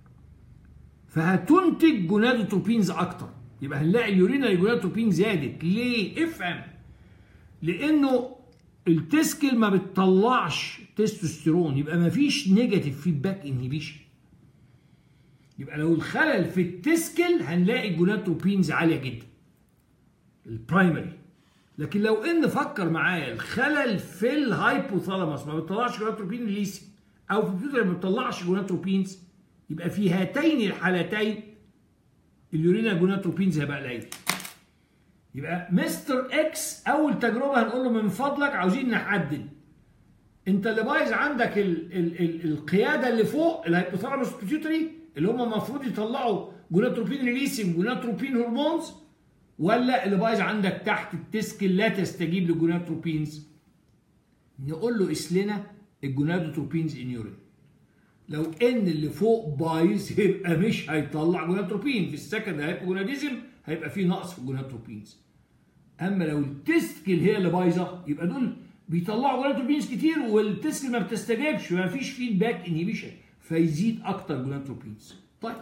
فهتنتج جونادوتروبينز اكتر يبقى هنلاقي اليورينري جونادوتروبين زادت ليه؟ افهم لانه التسكل ما بتطلعش تستوستيرون يبقى ما فيش نيجاتيف فيدباك انهبيشن يبقى لو الخلل في التسكل هنلاقي الجونادوتروبينز عاليه جدا البرايمري لكن لو ان فكر معايا الخلل في الهايبوثالاموس ما بتطلعش جوناتروبين ريليسنج او في الكمبيوتر ما بتطلعش جوناتروبينز يبقى في هاتين الحالتين اليورينا جوناتروبينز هيبقى قليل يبقى مستر اكس اول تجربه هنقول له من فضلك عاوزين نحدد انت اللي بايظ عندك ال ال ال القياده اللي فوق الهايبوثالاموس بيتيوتري اللي هم المفروض يطلعوا جوناتروبين ريليسنج جوناتروبين هرمونز ولا اللي بايظ عندك تحت التسكل لا تستجيب للجوناتروبينز نقول له قيس لنا الجونادوتروبينز ان يورين لو ان اللي فوق بايظ يبقى مش هيطلع جوناتروبين في السكند هايبوجوناديزم هيبقى في نقص في الجوناتروبينز اما لو التسكل هي اللي بايظه يبقى دول بيطلعوا جوناتروبينز كتير والتسكل ما بتستجابش ما فيش فيدباك انهبيشن فيزيد اكتر جوناتروبينز طيب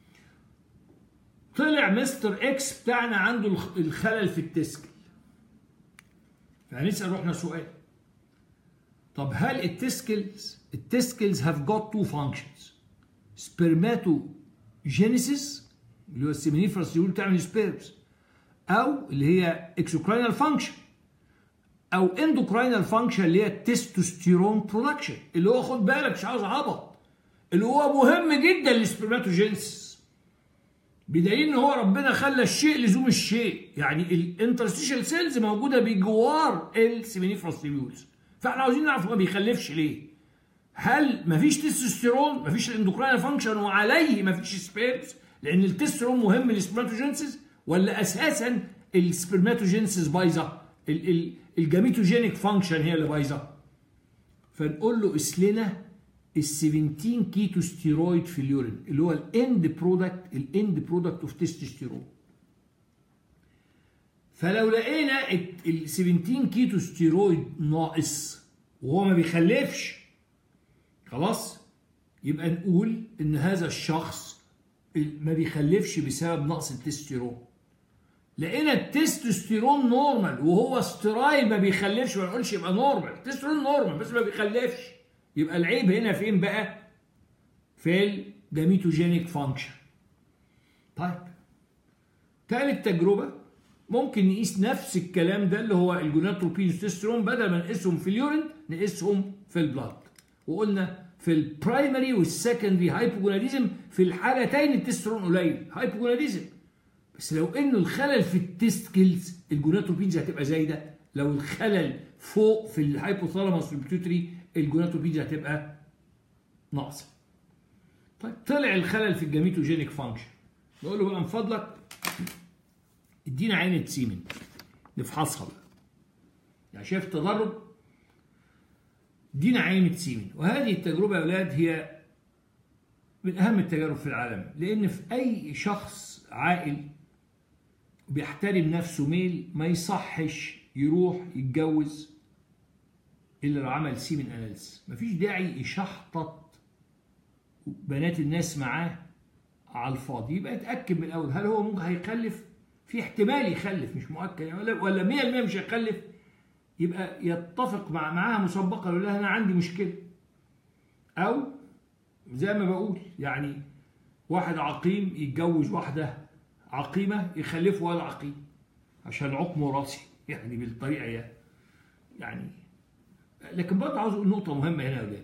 طلع مستر اكس بتاعنا عنده الخلل في التسكل فهنسال روحنا سؤال طب هل التسكلز التسكلز have got two functions spermatogenesis اللي هو السيمينيفرس يقول تعمل سبيرمز او اللي هي اكسوكراينال فانكشن او اندوكراينال فانكشن اللي هي التستوستيرون برودكشن اللي هو خد بالك مش عاوز عبط اللي هو مهم جدا للسبرماتوجينسيس بدليل ان هو ربنا خلى الشيء لزوم الشيء يعني الانترستيشال سيلز موجوده بجوار السيمينيفرس تيبيولز فاحنا عاوزين نعرف ما بيخلفش ليه هل مفيش تستوستيرون مفيش الاندوكراين فانكشن وعليه مفيش سبيرمز لان التستوستيرون مهم للسبرماتوجينسيس ولا اساسا السبرماتوجينسيس بايظه الجاميتوجينيك فانكشن هي اللي بايظه فنقول له قيس لنا ال 17 كيتو ستيرويد في اليورين اللي هو الاند برودكت الاند برودكت اوف تستوستيرون فلو لقينا ال 17 كيتو ستيرويد ناقص وهو ما بيخلفش خلاص يبقى نقول ان هذا الشخص ما بيخلفش بسبب نقص التستيرون لقينا التستوستيرون نورمال وهو سترايل ما بيخلفش ما نقولش يبقى نورمال التستوستيرون نورمال بس ما بيخلفش يبقى العيب هنا فين بقى في الجاميتوجينيك فانكشن طيب ثالث تجربه ممكن نقيس نفس الكلام ده اللي هو الجوناتروبين والتستيرون بدل ما نقيسهم في اليورين نقيسهم في البلاد وقلنا في البرايمري والسكندري هايبوجوناديزم في الحالتين التستيرون قليل هايبوجوناديزم بس لو انه الخلل في التستكلز الجوناتروبينز هتبقى زايده لو الخلل فوق في الهايبوثالاموس والبيتوتري الجوناتروبينز هتبقى ناقصه طيب طلع الخلل في الجاميتوجينيك فانكشن نقول له بقى من فضلك ادينا عينه سيمن نفحصها بقى يعني شايف التدرج ادينا عينه سيمن وهذه التجربه يا اولاد هي من اهم التجارب في العالم لان في اي شخص عاقل بيحترم نفسه ميل ما يصحش يروح يتجوز الا لو عمل سيمن اناليس مفيش داعي يشحطط بنات الناس معاه على الفاضي يبقى اتاكد من الاول هل هو ممكن هيخلف في احتمال يخلف مش مؤكد يعني ولا ولا 100% مش هيخلف يبقى يتفق مع معاها مسبقا يقول لها انا عندي مشكله او زي ما بقول يعني واحد عقيم يتجوز واحده عقيمه يخلفوا ولا عقيم عشان عقم وراثي يعني بالطريقه يعني يعني لكن برضه عاوز اقول نقطه مهمه هنا يا ولاد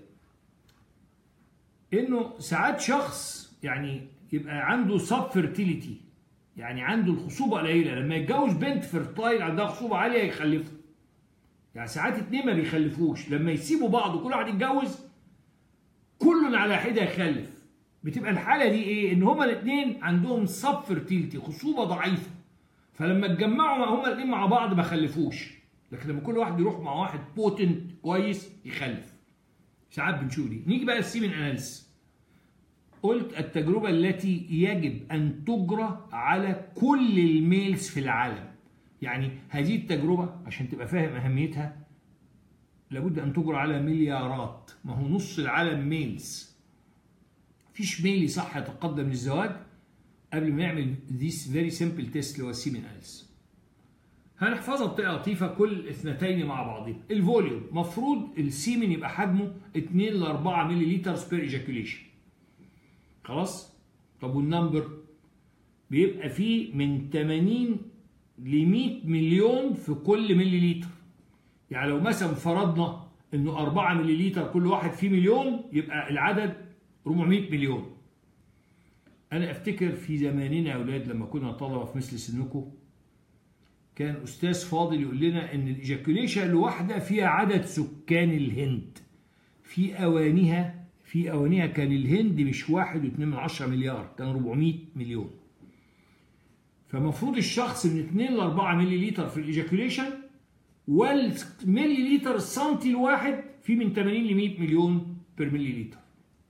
انه ساعات شخص يعني يبقى عنده سب فيرتيليتي يعني عنده الخصوبه قليله لما يتجوز بنت فيرتايل عندها خصوبه عاليه يخلفوا يعني ساعات اتنين ما بيخلفوش لما يسيبوا بعض وكل واحد يتجوز كل على حده يخلف بتبقى الحاله دي ايه ان هما الاثنين عندهم سب فيرتيليتي خصوبه ضعيفه فلما اتجمعوا هما الاثنين مع بعض ما خلفوش لكن لما كل واحد يروح مع واحد بوتنت كويس يخلف ساعات بنشوف دي نيجي بقى السيمن اناليسيس قلت التجربة التي يجب أن تجرى على كل الميلز في العالم يعني هذه التجربة عشان تبقى فاهم أهميتها لابد أن تجرى على مليارات ما هو نص العالم ميلز مفيش ميل يصح يتقدم للزواج قبل ما يعمل this very simple test اللي هو السيمن أليس هنحفظها بطريقة لطيفة كل اثنتين مع بعضهم الفوليوم مفروض السيمن يبقى حجمه 2 ل 4 مللي لتر بير ايجاكوليشن خلاص طب والنمبر بيبقى فيه من 80 ل 100 مليون في كل ملي لتر يعني لو مثلا فرضنا انه 4 ملي لتر كل واحد فيه مليون يبقى العدد 400 مليون انا افتكر في زماننا يا اولاد لما كنا طلبه في مثل سنكم كان استاذ فاضل يقول لنا ان الايجاكوليشن الواحده فيها عدد سكان الهند في اوانيها في اوانيها كان الهند مش واحد واتنين من عشرة مليار كان 400 مليون فمفروض الشخص من 2 ل 4 ملي لتر في الايجاكوليشن والملي لتر السنتي الواحد في من 80 ل 100 مليون بير ملي لتر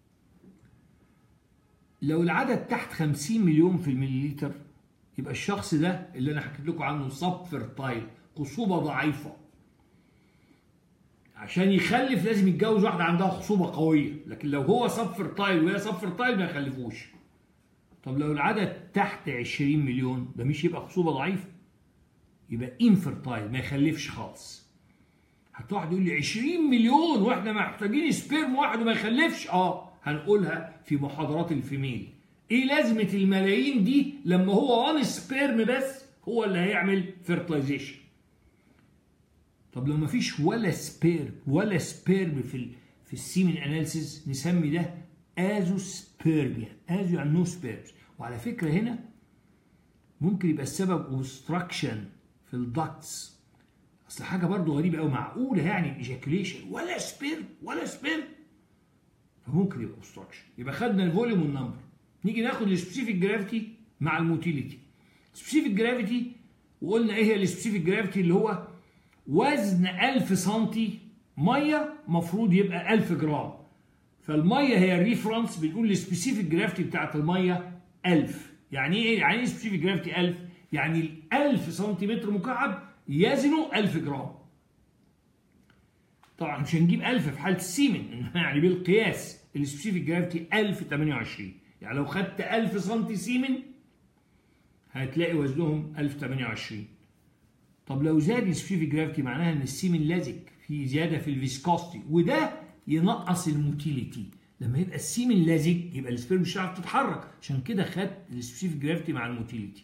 لو العدد تحت 50 مليون في الملي لتر يبقى الشخص ده اللي انا حكيت لكم عنه سب فيرتايل خصوبه ضعيفه عشان يخلف لازم يتجوز واحده عندها خصوبه قويه لكن لو هو سب فيرتايل وهي سب فيرتايل ما يخلفوش طب لو العدد تحت 20 مليون ده مش يبقى خصوبه ضعيفه يبقى انفيرتايل ما يخلفش خالص حتى واحد يقول لي 20 مليون واحنا محتاجين سبيرم واحد وما يخلفش اه هنقولها في محاضرات الفيميل ايه لازمه الملايين دي لما هو وان سبيرم بس هو اللي هيعمل فيرتلايزيشن طب لو ما فيش ولا سبيرم ولا سبيرم في ال في السيمن اناليسيز نسمي ده ازوسبيرميا ازو يعني نو سبيرمز وعلى فكره هنا ممكن يبقى السبب اوبستراكشن في الدكتس اصل حاجه برضو غريبه قوي معقوله يعني الايجاكوليشن ولا سبيرم ولا سبيرم فممكن يبقى اوبستراكشن يبقى خدنا الفوليوم والنمبر نيجي ناخد السبيسيفيك جرافيتي مع الموتيليتي سبيسيفيك جرافيتي وقلنا ايه هي السبيسيفيك جرافيتي اللي هو وزن 1000 سنتي ميه مفروض يبقى 1000 جرام فالميه هي الريفرنس بنقول السبيسيفيك جرافيتي بتاعت الميه 1000 يعني ايه يعني ايه سبيسيفيك جرافيتي 1000 يعني ال 1000 سنتيمتر مكعب يزنوا 1000 جرام طبعا مش هنجيب 1000 في حاله السيمن يعني بالقياس السبيسيفيك جرافيتي 1028 يعني لو خدت 1000 سم سيمن هتلاقي وزنهم 1028 طب لو زاد السبيسيفيك جرافيتي معناها ان السيمن لازق في زياده في الفيسكوستي وده ينقص الموتيليتي لما يبقى السيمن لازق يبقى السبيرم مش هتعرف تتحرك عشان كده خدت السبيسيفيك جرافيتي مع الموتيليتي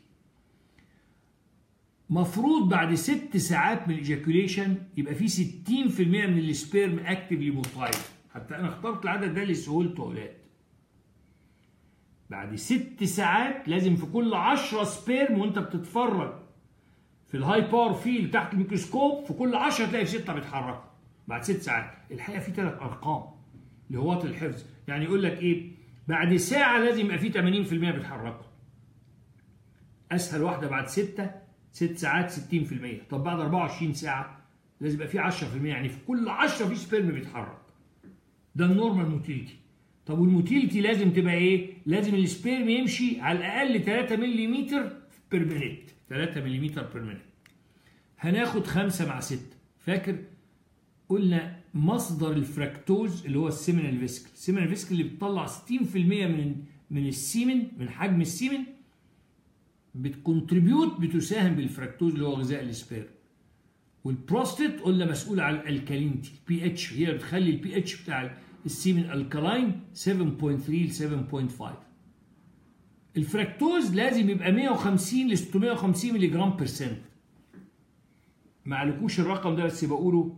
مفروض بعد ست ساعات من الايجاكوليشن يبقى في 60% من السبيرم اكتفلي موتايل حتى انا اخترت العدد ده لسهولته اولاد بعد ست ساعات لازم في كل 10 سبيرم وانت بتتفرج في الهاي باور فيل تحت الميكروسكوب في كل 10 تلاقي في 6 بيتحركوا بعد ست ساعات الحقيقه في ثلاث ارقام لهواة الحفظ يعني يقول لك ايه بعد ساعه لازم يبقى في 80% بيتحركوا اسهل واحده بعد 6 ست ساعات 60% طب بعد 24 ساعه لازم يبقى في 10% يعني في كل 10 في سبيرم بيتحرك ده النورمال موتيليتي طب والموتيليتي لازم تبقى ايه لازم السبيرم يمشي على الاقل 3 ملم بير مينيت 3 ملم بير مينيت هناخد 5 مع 6 فاكر قلنا مصدر الفراكتوز اللي هو السيمينال فيسكل السيمينال فيسكل اللي بتطلع 60% من من السيمن من حجم السيمن بتكونتريبيوت بتساهم بالفراكتوز اللي هو غذاء السبيرم والبروستيت قلنا مسؤول عن الالكالينتي البي اتش هي بتخلي البي اتش بتاع السيمن الكالاين 7.3 ل 7.5 الفراكتوز لازم يبقى 150 ل 650 ملي جرام بيرسنت ما عليكوش الرقم ده بس بقوله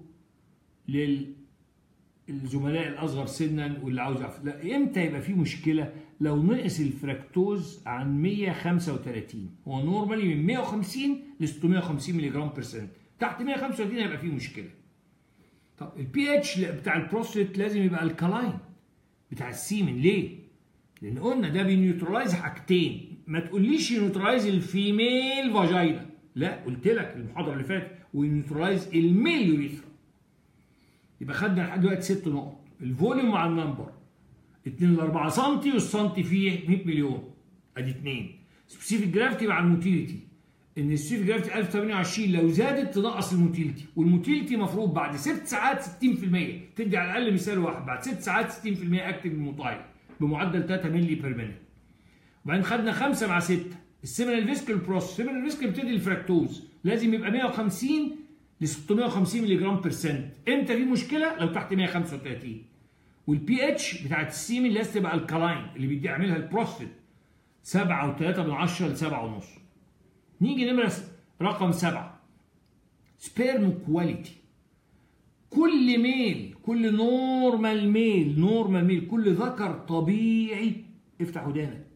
للزملاء الاصغر سنا واللي عاوز يعرف لا امتى يبقى في مشكله لو نقص الفراكتوز عن 135 هو نورمالي من 150 ل 650 ملي جرام بيرسنت تحت 135 هيبقى في مشكله طب البي اتش بتاع البروستيت لازم يبقى الكالاين بتاع السيمن ليه لان قلنا ده بينيوترلايز حاجتين ما تقوليش ينيوترلايز الفيميل فاجينا لا قلت لك المحاضره اللي فاتت وينيوترلايز الميل يوريثرا يبقى خدنا لحد دلوقتي ست نقط الفوليوم مع النمبر 2 ل 4 سم والسنتي فيه 100 مليون ادي 2 سبيسيفيك جرافيتي مع الموتيليتي ان السبيسيفيك جرافيتي 1028 لو زادت تنقص الموتيليتي والموتيليتي مفروض بعد 6 ساعات 60% تدي على الاقل مثال واحد بعد 6 ساعات 60% اكتف الموتايل بمعدل 3 مللي بير مينيت وبعدين خدنا 5 مع 6 السيمينال فيسكل بروس السيمينال فيسكل بتدي الفراكتوز لازم يبقى 150 ل 650 ملي جرام بيرسنت امتى في مشكله لو تحت 135 والبي اتش بتاعت السيمن لازم تبقى الكالاين اللي بيدي يعملها البروستيت 7 و3 من 10 ل 7 ونص نيجي نمرة رقم 7 سبيرم كواليتي كل ميل كل نورمال ميل نورمال ميل كل ذكر طبيعي افتح ودانك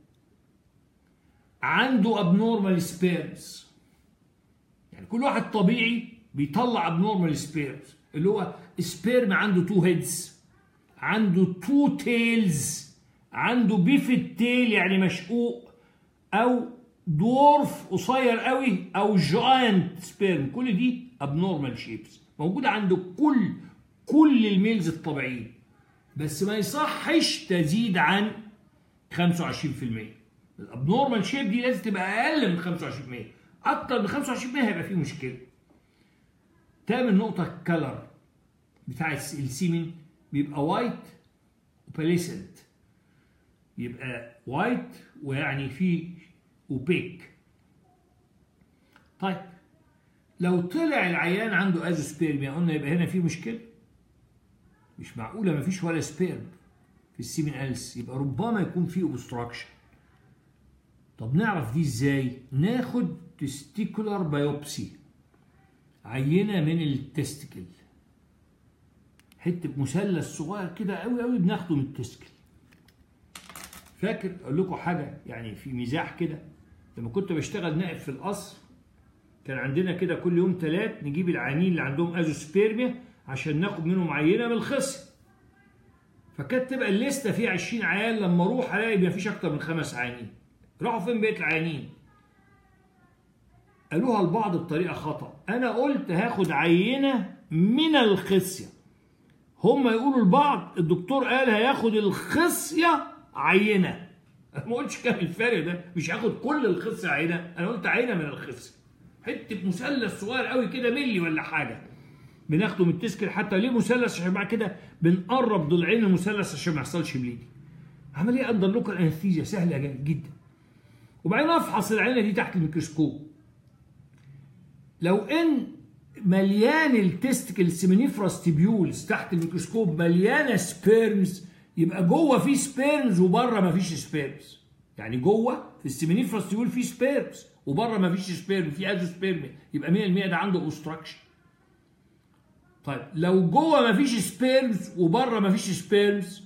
عنده ابنورمال سبيرمز يعني كل واحد طبيعي بيطلع ابنورمال سبيرمز اللي هو سبيرم عنده تو هيدز عنده تو تيلز عنده بيفت تيل يعني مشقوق او دورف قصير قوي او جاينت سبيرم كل دي ابنورمال شيبس موجوده عند كل كل الميلز الطبيعيين بس ما يصحش تزيد عن 25% الابنورمال شيب دي لازم تبقى اقل من 25% اكتر من 25% هيبقى فيه مشكله تامن نقطه الكلر بتاع السيمن بيبقى وايت وباليسنت يبقى وايت ويعني فيه اوبيك طيب لو طلع العيان عنده ازوسبيرميا قلنا يبقى هنا في مشكله مش معقوله ما فيش ولا سبيرم في السيمن ألس يبقى ربما يكون في اوبستراكشن طب نعرف دي ازاي ناخد تستيكولار بايوبسي عينه من التستيكل حته مثلث صغير كده قوي قوي بناخده من التستيكل فاكر اقول لكم حاجه يعني في مزاح كده لما كنت بشتغل نائب في القصر كان عندنا كده كل يوم ثلاث نجيب العيانين اللي عندهم ازوسبيرميا عشان ناخد منهم عينه من الخصم فكانت تبقى الليسته فيها 20 عيان لما اروح الاقي ما فيش اكتر من خمس عيانين راحوا فين بقيه العيانين قالوها البعض بطريقه خطا انا قلت هاخد عينه من الخصيه هم يقولوا البعض الدكتور قال هياخد الخصيه عينه انا ما قلتش كام الفرق ده مش هاخد كل الخصيه عينه انا قلت عينه من الخصيه حته مثلث صغير قوي كده ملي ولا حاجه بناخده من التسكر حتى ليه مثلث عشان بعد كده بنقرب ضلعين المثلث عشان ما يحصلش بليدنج عمليه اندر لوكال انستيزيا سهله جدا وبعدين افحص العينه دي تحت الميكروسكوب لو ان مليان التستيكل سيمينيفراس تيبيولز تحت الميكروسكوب مليانه سبيرمز يبقى جوه في سبيرمز وبره ما فيش سبيرمز يعني جوه في السيمينيفراس تيبيول في سبيرمز وبره ما فيش سبيرم في ازو سبيرم يبقى 100% ده عنده اوبستراكشن طيب لو جوه ما فيش سبيرمز وبره ما فيش سبيرمز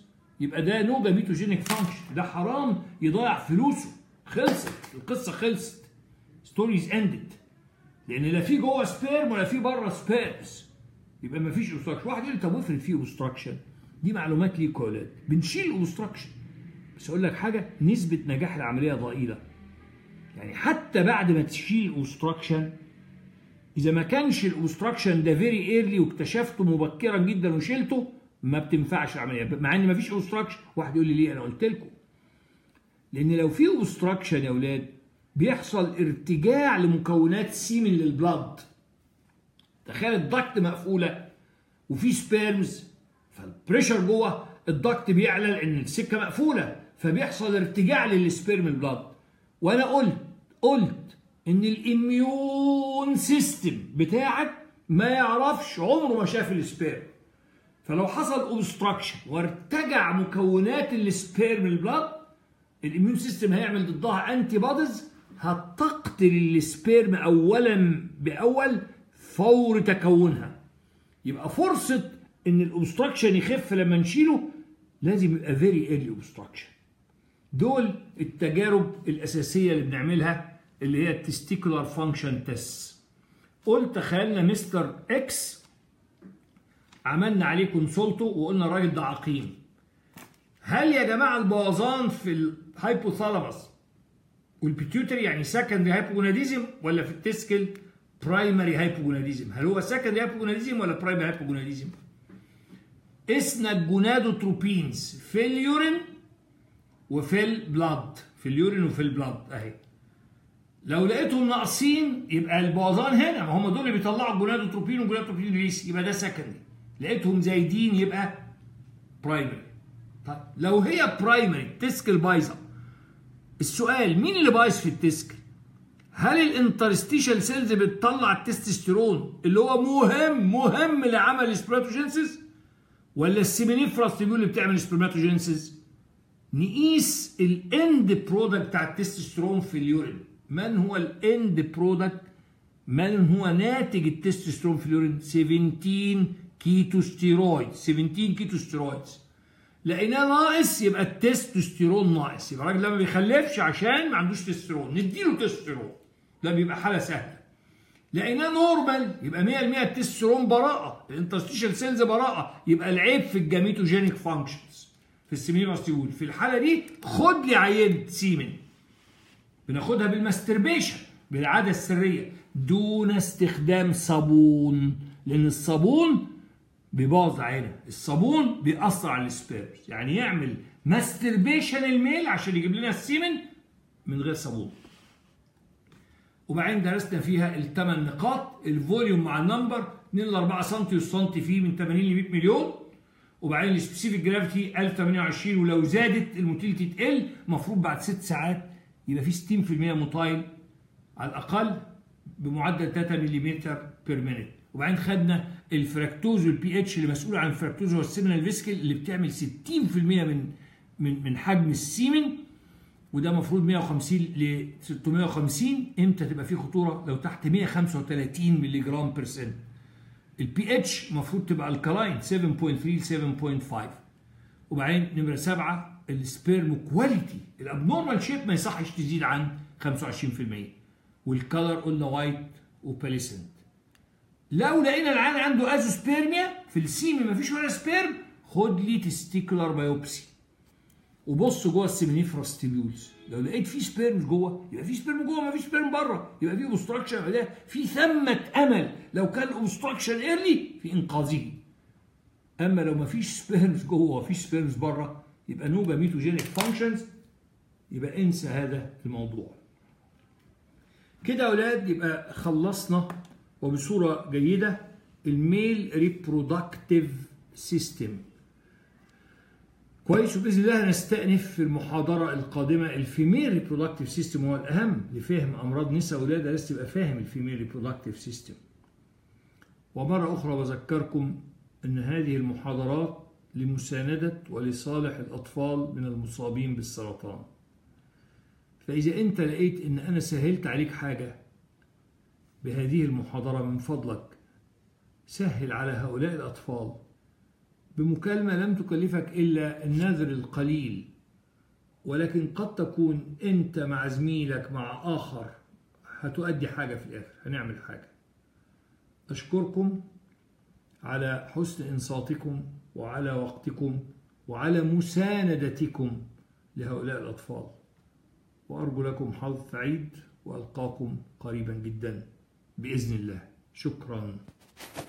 يبقى ده نو جاميتوجينيك فانكشن ده حرام يضيع فلوسه خلصت القصه خلصت ستوريز اندد لان لا في جوه سبيرم ولا في بره سبيرمز يبقى ما فيش اوبستراكشن واحد يقول لي طب افرض في اوبستراكشن دي معلومات ليك يا ولاد بنشيل اوبستراكشن بس اقول لك حاجه نسبه نجاح العمليه ضئيله يعني حتى بعد ما تشيل اوبستراكشن اذا ما كانش الاوبستراكشن ده فيري ايرلي واكتشفته مبكرا جدا وشلته ما بتنفعش العمليه مع ان ما فيش اوبستراكشن واحد يقول لي ليه انا قلت لكم لان لو في اوبستراكشن يا اولاد بيحصل ارتجاع لمكونات سيمن للبلد تخيل الضغط مقفوله وفي سبيرمز فالبريشر جوه الضغط بيعلى لان السكه مقفوله فبيحصل ارتجاع للسبيرم البلد وانا قلت قلت ان الاميون سيستم بتاعك ما يعرفش عمره ما شاف السبيرم فلو حصل اوبستراكشن وارتجع مكونات السبيرم البلد الاميون سيستم هيعمل ضدها انتي بوديز هتقتل السبيرم اولا باول فور تكونها يبقى فرصه ان الاوبستراكشن يخف لما نشيله لازم يبقى فيري ايرلي اوبستراكشن دول التجارب الاساسيه اللي بنعملها اللي هي التستيكولار فانكشن تيست قلت تخيلنا مستر اكس عملنا عليه كونسولته وقلنا الراجل ده عقيم هل يا جماعه البوظان في الهايبوثالاموس والبيتيوتري يعني سكندري هايبوجوناديزم ولا في التسكل برايمري هايبوجوناديزم هل هو سكندري هايبوجوناديزم ولا برايمري هايبوجوناديزم اسنا الجونادوتروبينز في اليورين وفي البلاد في اليورين وفي البلاد اهي لو لقيتهم ناقصين يبقى البوظان هنا ما هم دول اللي بيطلعوا الجونادوتروبين والجونادوتروبين ريس يبقى ده سكندري لقيتهم زايدين يبقى برايمري طيب لو هي برايمري تسكل بايظه السؤال مين اللي بايظ في التسكل هل الانترستيشال سيلز بتطلع التستوستيرون اللي هو مهم مهم لعمل السبرماتوجينسيس ولا السيمينيفراس اللي بتعمل سبرماتوجينسيس نقيس الاند برودكت بتاع التستوستيرون في اليورين من هو الاند برودكت من هو ناتج التستوستيرون في اليورين 17 كيتوستيرويد 17 كيتوستيرويدز لقيناه ناقص يبقى التستوستيرون ناقص يبقى الراجل ده ما بيخلفش عشان ما عندوش تستوستيرون نديله تستوستيرون ده بيبقى حاله سهله لقيناه نورمال يبقى 100% التستوستيرون براءه الانترستيشال سيلز براءه يبقى العيب في الجاميتوجينيك فانكشنز في السيمينوستيول في الحاله دي خد لي عينه سيمن بناخدها بالماستربيشن بالعاده السريه دون استخدام صابون لان الصابون بيبوظ عينه الصابون بيأثر على السبيرمز يعني يعمل ماستربيشن الميل عشان يجيب لنا السيمن من غير صابون وبعدين درسنا فيها الثمان نقاط الفوليوم مع النمبر 2 ل 4 سم والسنتي فيه من 80 ل 100 مليون وبعدين السبيسيفيك جرافيتي 1028 ولو زادت الموتيليتي تقل المفروض بعد 6 ساعات يبقى في 60% موتايل على الاقل بمعدل 3 ملم بير مينيت وبعدين خدنا الفراكتوز والبي اتش اللي مسؤول عن الفراكتوز والسيمينال فيسكل اللي بتعمل 60% من من من حجم السيمن وده المفروض 150 ل 650 امتى تبقى فيه خطوره لو تحت 135 مللي جرام بيرسنت البي اتش المفروض تبقى الكلاين 7.3 ل 7.5 وبعدين نمره سبعه السبيرم كواليتي الابنورمال شيب ما يصحش تزيد عن 25% والكلر قلنا وايت وباليسنت لو لقينا العيان عنده ازوسبيرميا في السيمي ما فيش ولا سبيرم خد لي تستيكولار بايوبسي وبص جوه السيمينيفراس تيبيولز لو لقيت في سبيرم جوه يبقى في سبيرم جوه ما في سبيرم بره يبقى في اوبستراكشن يبقى ده في ثمه امل لو كان اوبستراكشن ايرلي في انقاذه اما لو ما فيش سبيرمز جوه وما فيش سبيرمز بره يبقى نو جاميتوجينيك فانكشنز يبقى انسى هذا الموضوع كده يا اولاد يبقى خلصنا وبصوره جيده الميل ريبرودكتيف سيستم كويس وباذن الله هنستأنف في المحاضره القادمه الفيميل ريبرودكتيف سيستم هو الاهم لفهم امراض نساء ولاده لازم تبقى فاهم الفيميل ريبرودكتيف سيستم ومره اخرى بذكركم ان هذه المحاضرات لمساندة ولصالح الأطفال من المصابين بالسرطان فإذا أنت لقيت أن أنا سهلت عليك حاجة بهذه المحاضرة من فضلك سهل على هؤلاء الأطفال بمكالمة لم تكلفك إلا النذر القليل ولكن قد تكون أنت مع زميلك مع آخر هتؤدي حاجة في الآخر هنعمل حاجة أشكركم على حسن إنصاتكم وعلى وقتكم وعلى مساندتكم لهؤلاء الأطفال وأرجو لكم حظ سعيد وألقاكم قريبا جدا بإذن الله شكرا